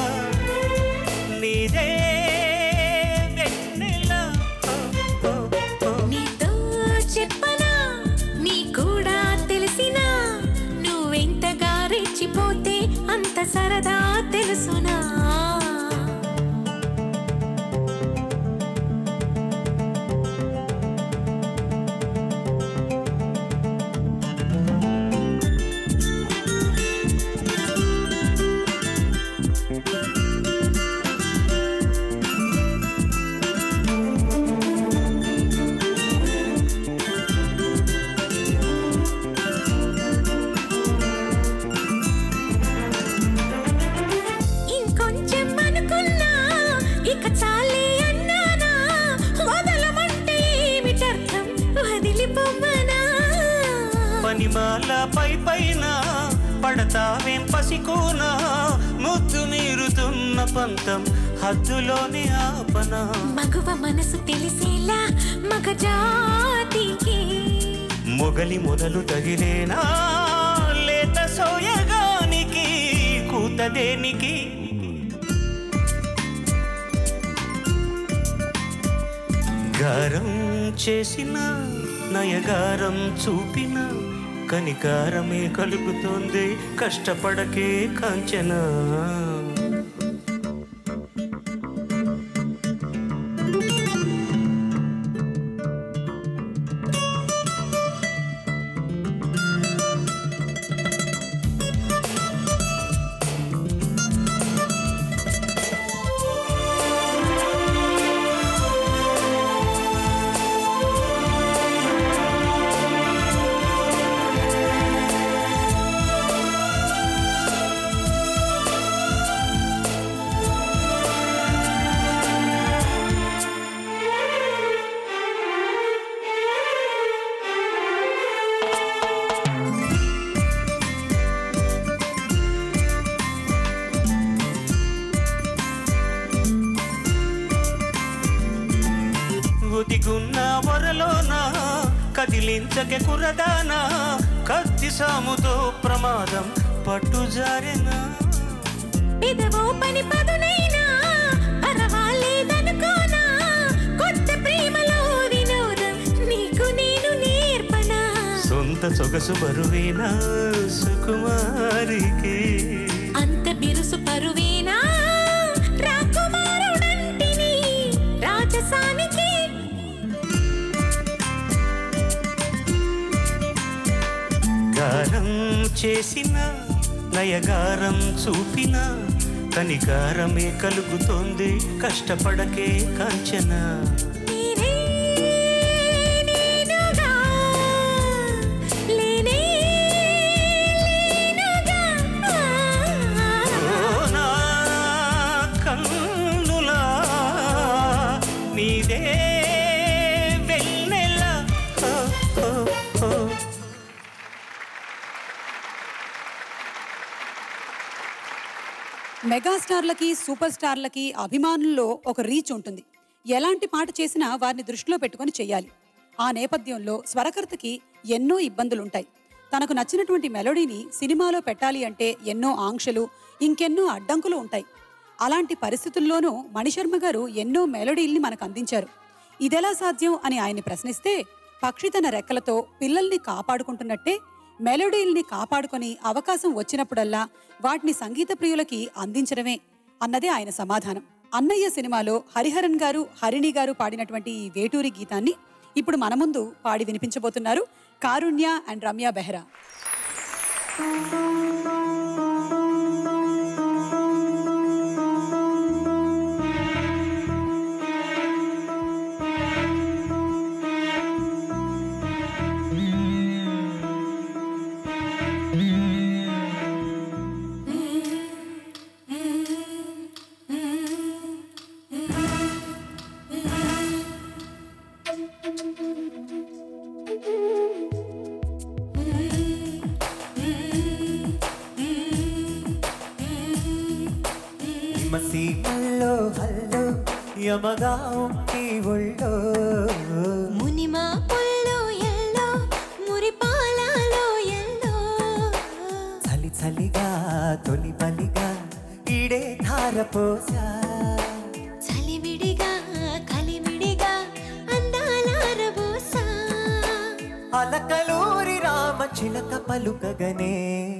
నీదే వెన్నెల నీతో చెప్పనా నీ కూడా తెలిసినా నువ్వెంతగా రెచ్చిపోతే అంత సరదా తెలుసునా ఇక చాలే అన్నానా వదలమంటే ఏమిటర్థం వదిలిపోమ్మనా పనిమాల పై పైన పడతావేం పసికోన ముద్దు మీరుతున్న పంతం హద్దులోనే ఆపనా మగువ మనసు తెలిసేలా మగ జాతికి మొగలి మొదలు తగిలేనా లేత సోయగానికి కూత దేనికి గారం చేసిన నయగారం చూపిన కనికారమే కలుగుతోంది కష్టపడకే కాంచనా ఒదిగున్న వరలోన కదిలించకే కురదానా కత్తి సాముతో ప్రమాదం పట్టు జారెనా పెదవో పని పదునైనా పర్వాలేదనుకోనా కొత్త ప్రేమలో వినోదం నీకు నేను నేర్పనా సొంత సొగసు బరువేనా సుకుమారికి అంత బిరుసు పరువేనా రాకుమారుడంటిని రాజసానికి గారం చేసిన నయగారం చూపిన కనికారమే కలుగుతోంది కష్టపడకే కాంచనా నేనే నేనుగా లేనే లేనుగా ఓ నా కన్నులా నీదే వెన్నెల ఓ, ఓ, ఓ. మెగాస్టార్లకి సూపర్ స్టార్లకి అభిమానుల్లో ఒక రీచ్ ఉంటుంది ఎలాంటి పాట చేసినా వారిని దృష్టిలో పెట్టుకొని చేయాలి ఆ నేపథ్యంలో స్వరకర్తకి ఎన్నో ఇబ్బందులుంటాయి తనకు నచ్చినటువంటి మెలోడీని సినిమాలో పెట్టాలి అంటే ఎన్నో ఆంక్షలు ఇంకెన్నో అడ్డంకులు ఉంటాయి అలాంటి పరిస్థితుల్లోనూ మణిశర్మ గారు ఎన్నో మెలోడీల్ని మనకు అందించారు ఇదెలా సాధ్యం అని ఆయన్ని ప్రశ్నిస్తే పక్షి తన రెక్కలతో పిల్లల్ని కాపాడుకుంటున్నట్టే మెలోడీల్ని కాపాడుకొని అవకాశం వచ్చినప్పుడల్లా వాటిని సంగీత ప్రియులకి అందించడమే అన్నదే ఆయన సమాధానం అన్నయ్య సినిమాలో హరిహరన్ గారు హరిణి గారు పాడినటువంటి ఈ వేటూరి గీతాన్ని ఇప్పుడు మన ముందు పాడి వినిపించబోతున్నారు కారుణ్య అండ్ రమ్య బెహ్రా మసీమల్లో హల్లో యమగా ఉంటి ఒళ్ళో మునిమా పుల్లో ఎల్లో మురిపాలలో ఎల్లో చలి చలిగా తొలి బలిగా ఈడే ధారపోసా చలివిడిగా కలివిడిగా అందాల రబోసా అలకలూరి రామ చిలక పలుకగనే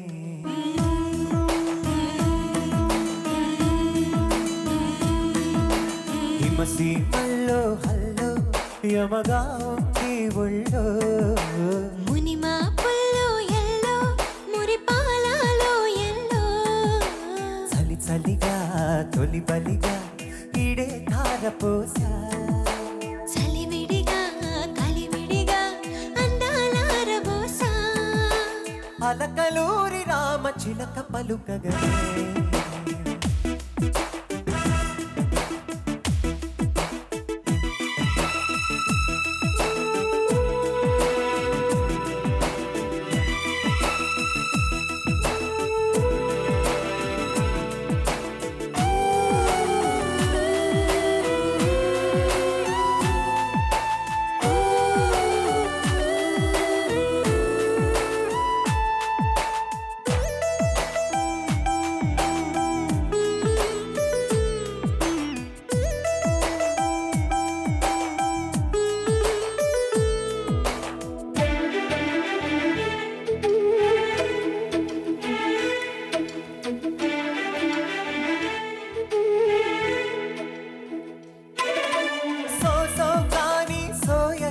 హిమసీమల్లో హల్లో యమగా ఉంటి ఒళ్ళో మునిమా పుల్లో ఎల్లో మురిపాలలో ఎల్లో చలి చలిగా తొలి బలిగా ఈడే ధారపోసా చలివిడిగా కలివిడిగా అందాల రబోసా అలకలూరి రామ చిలక పలుకగనే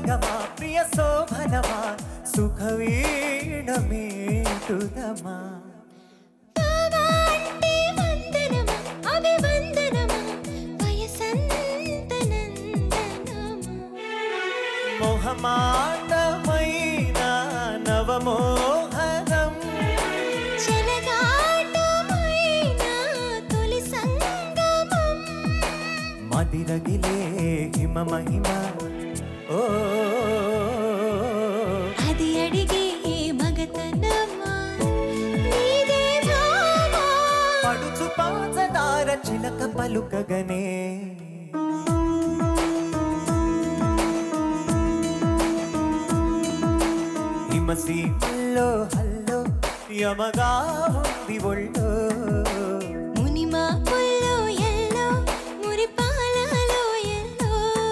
సరిగమా ప్రియ శోభనమా సుఖవీణమేటుదమా అంటే వందనమా అభివందనమా వయసంత నందనమా మొహమాటమైన నవమోహనం చెలగాటమైన తొలి సంగమం మదిరగిలే హిమ మహిమ ఓ అది అడిగే మగతనమా నీదే భావా పడుచు పాచదార చిలక పలుకగనే హిమసీమల్లో హల్లో యమగా ఉంది ఒళ్ళో మునిమా పుల్లో ఎల్లో మురిపాలలో ఎల్లో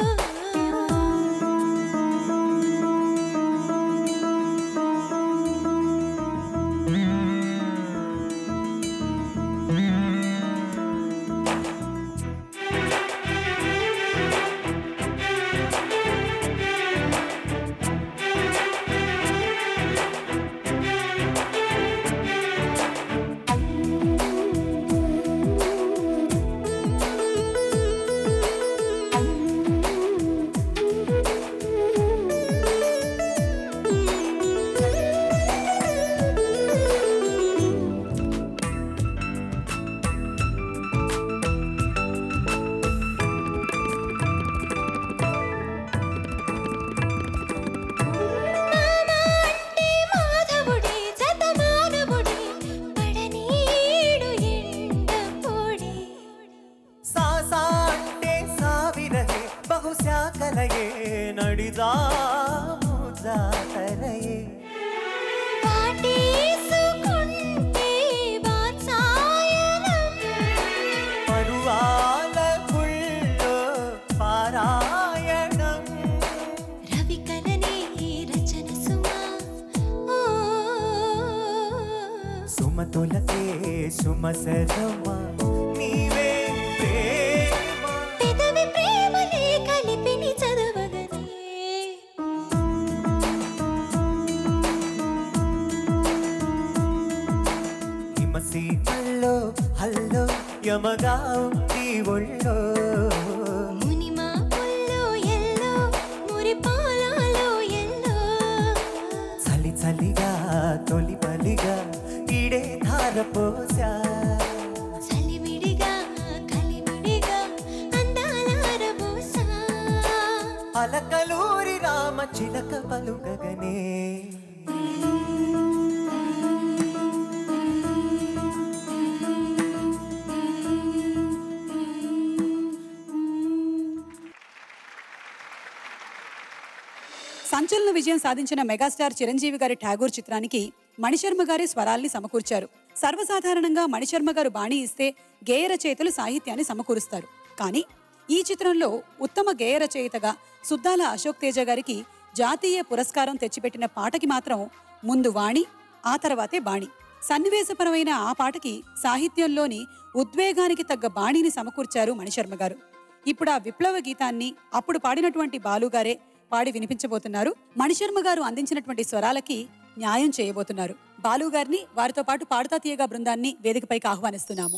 అంటే మాధవుడే శతమానవుడే పడనీడు ఎండపొడే సాసా అంటే సావిరహే బహుశాకలయే నడిదాము జాతరయే వాటేసుకుంటే వాత్సాయనం పరువాల గుళ్ళో పారాయణం రవికలనే రచన సుమా ఓ సుమతులకే సుమసరమా నీవే ప్రేమ పెదవి ప్రేమలే కలిపిని చదవగనే హిమసీమల్లో హల్లో యమగా ఉంది ఒళ్ళో మునిమా పుల్లో ఎల్లో మురిపాలలో ఎల్లో చలి చలిగా తొలి బలిగా ఈడే ధారపోసా చలివిడిగా కలివిడిగా అందాల రబోసా అలకలూరి రామ చిలక పలుకగనే సంచలన విజయం సాధించిన మెగాస్టార్ చిరంజీవి గారి ఠాగూర్ చిత్రానికి మణిశర్మ గారి స్వరాల్ని సమకూర్చారు సర్వసాధారణంగా మణిశర్మ గారు బాణీ ఇస్తే గేయ రచయితలు సాహిత్యాన్ని సమకూరుస్తారు కానీ ఈ చిత్రంలో ఉత్తమ గేయ రచయితగా సుద్దాల అశోక్ తేజ గారికి జాతీయ పురస్కారం తెచ్చిపెట్టిన పాటకి మాత్రం ముందు వాణి ఆ తర్వాతే బాణి సన్నివేశపరమైన ఆ పాటకి సాహిత్యంలోని ఉద్వేగానికి తగ్గ బాణిని సమకూర్చారు మణిశర్మ గారు ఇప్పుడు ఆ విప్లవ గీతాన్ని అప్పుడు పాడినటువంటి బాలుగారే పాడి వినిపించబోతున్నారు మణిశర్మ గారు అందించినటువంటి స్వరాలకి న్యాయం చేయబోతున్నారు బాలు గారిని వారితో పాటు పాడుతా తీయగా బృందాన్ని వేదికపైకి ఆహ్వానిస్తున్నాము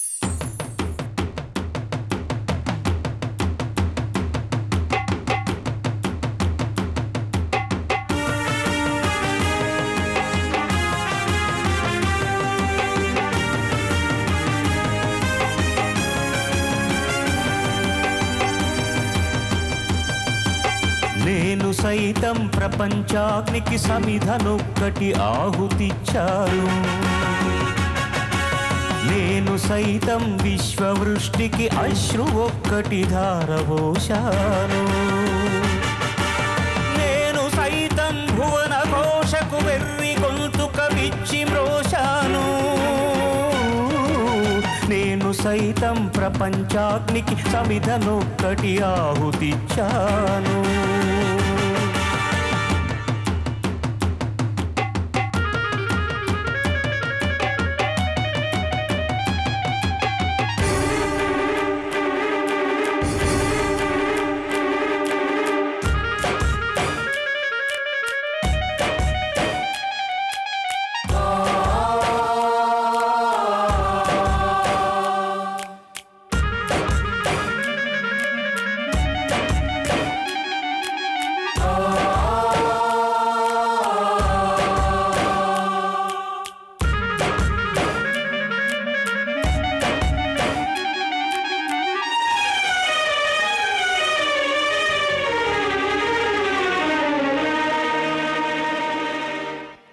నేను సైతం ప్రపంచాగ్నికి సమిధనొక్కటి ఆహుతిచ్చాను నేను సైతం విశ్వవృష్టికి అశ్రు ఒక్కటి ధారవోశాను నేను సైతం భువన ఘోషకు వెర్రి గొంతుక విచ్చి మ్రోశాను నేను సైతం ప్రపంచాగ్నికి సమిధనొక్కటి ఆహుతిచ్చాను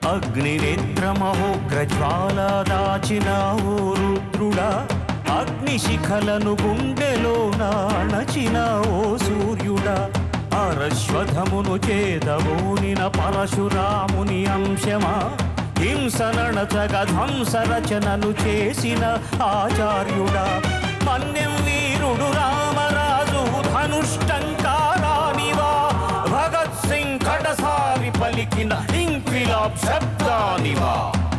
అగ్నినేత్రమహోగ్రజ్వాల దాచినావు రుద్రుడా అగ్నిశిఖలను గుండెలో నాణచినావో సూర్యుడా అరశ్వధమును చేదవోనిన పరశురాముని అంశమా హింసనడచగ ధ్వంస రచనలు చేసిన ఆచార్యుడా మన్యం వీరుడు రామరాజు ధనుష్టంకారానివా భగత్ సింగ్ కడసారి పలికిన ఇంక్విలాబ్ శబ్దానివా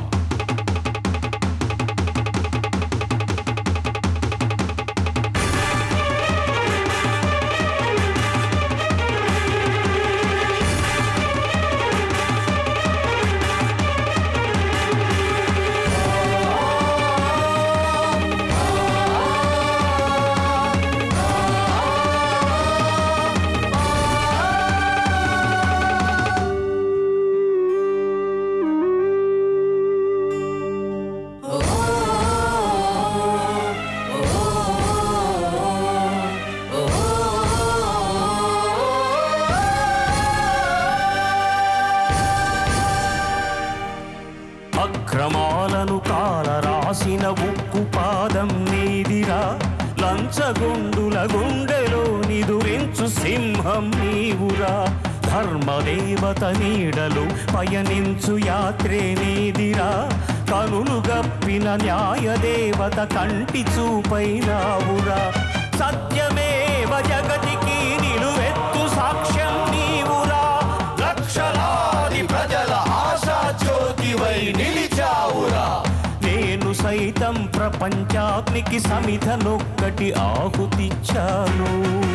అక్రమాలను కాల రాసిన ఉక్కు పాదం నీదిరా లంచగొండుల గుండెలో నిదురించు సింహం నీవురా ధర్మదేవత నీడలు పయనించు యాత్రే నీదిరా కనులు గప్పిన న్యాయదేవత కంటి చూపైనావురా సత్యమేవ జగతికి నిలువెత్తు సాక్ష్యం నీవురా లక్షలాది ప్రజల ఆశా జ్యోతివై నిలిచావురా నేను సైతం ప్రపంచాగ్నికి సమిధనొక్కటి ఆహుతిచ్చాను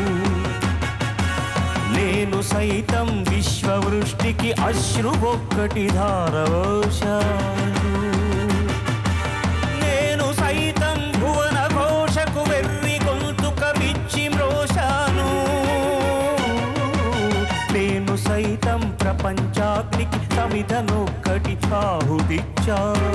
నేను సైతం విశ్వవృష్టికి అశ్రు ఒక్కటి ధారవోశాను నేను సైతం భువన ఘోషకు వెర్రి గొంతుక విచ్చి మ్రోశాను నేను సైతం ప్రపంచాగ్నికి సమిధనొక్కటి ఆహుతిచ్చాను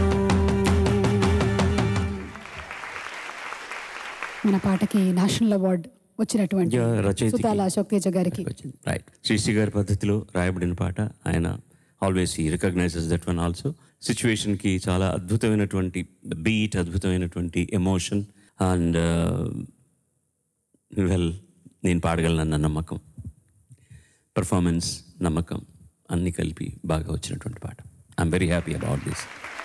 మన పాటకి నేషనల్ అవార్డ్ వచ్చినటువంటి యా, రచయితకి. సుతాల అశోక్ తేజ గారికి రైట్ శ్రీశ్రీ గారి పద్ధతిలో రాయబడిన పాట ఆయన ఆల్వేస్ ఈ రికగ్నైజెస్ దట్ వన్ ఆల్సో సిచ్యువేషన్కి చాలా అద్భుతమైనటువంటి బీట్ అద్భుతమైనటువంటి ఎమోషన్ అండ్ వెల్ నేను పాడగలనన్న నమ్మకం పర్ఫార్మెన్స్ నమ్మకం అన్నీ కలిపి బాగా వచ్చినటువంటి పాట I'm very happy about this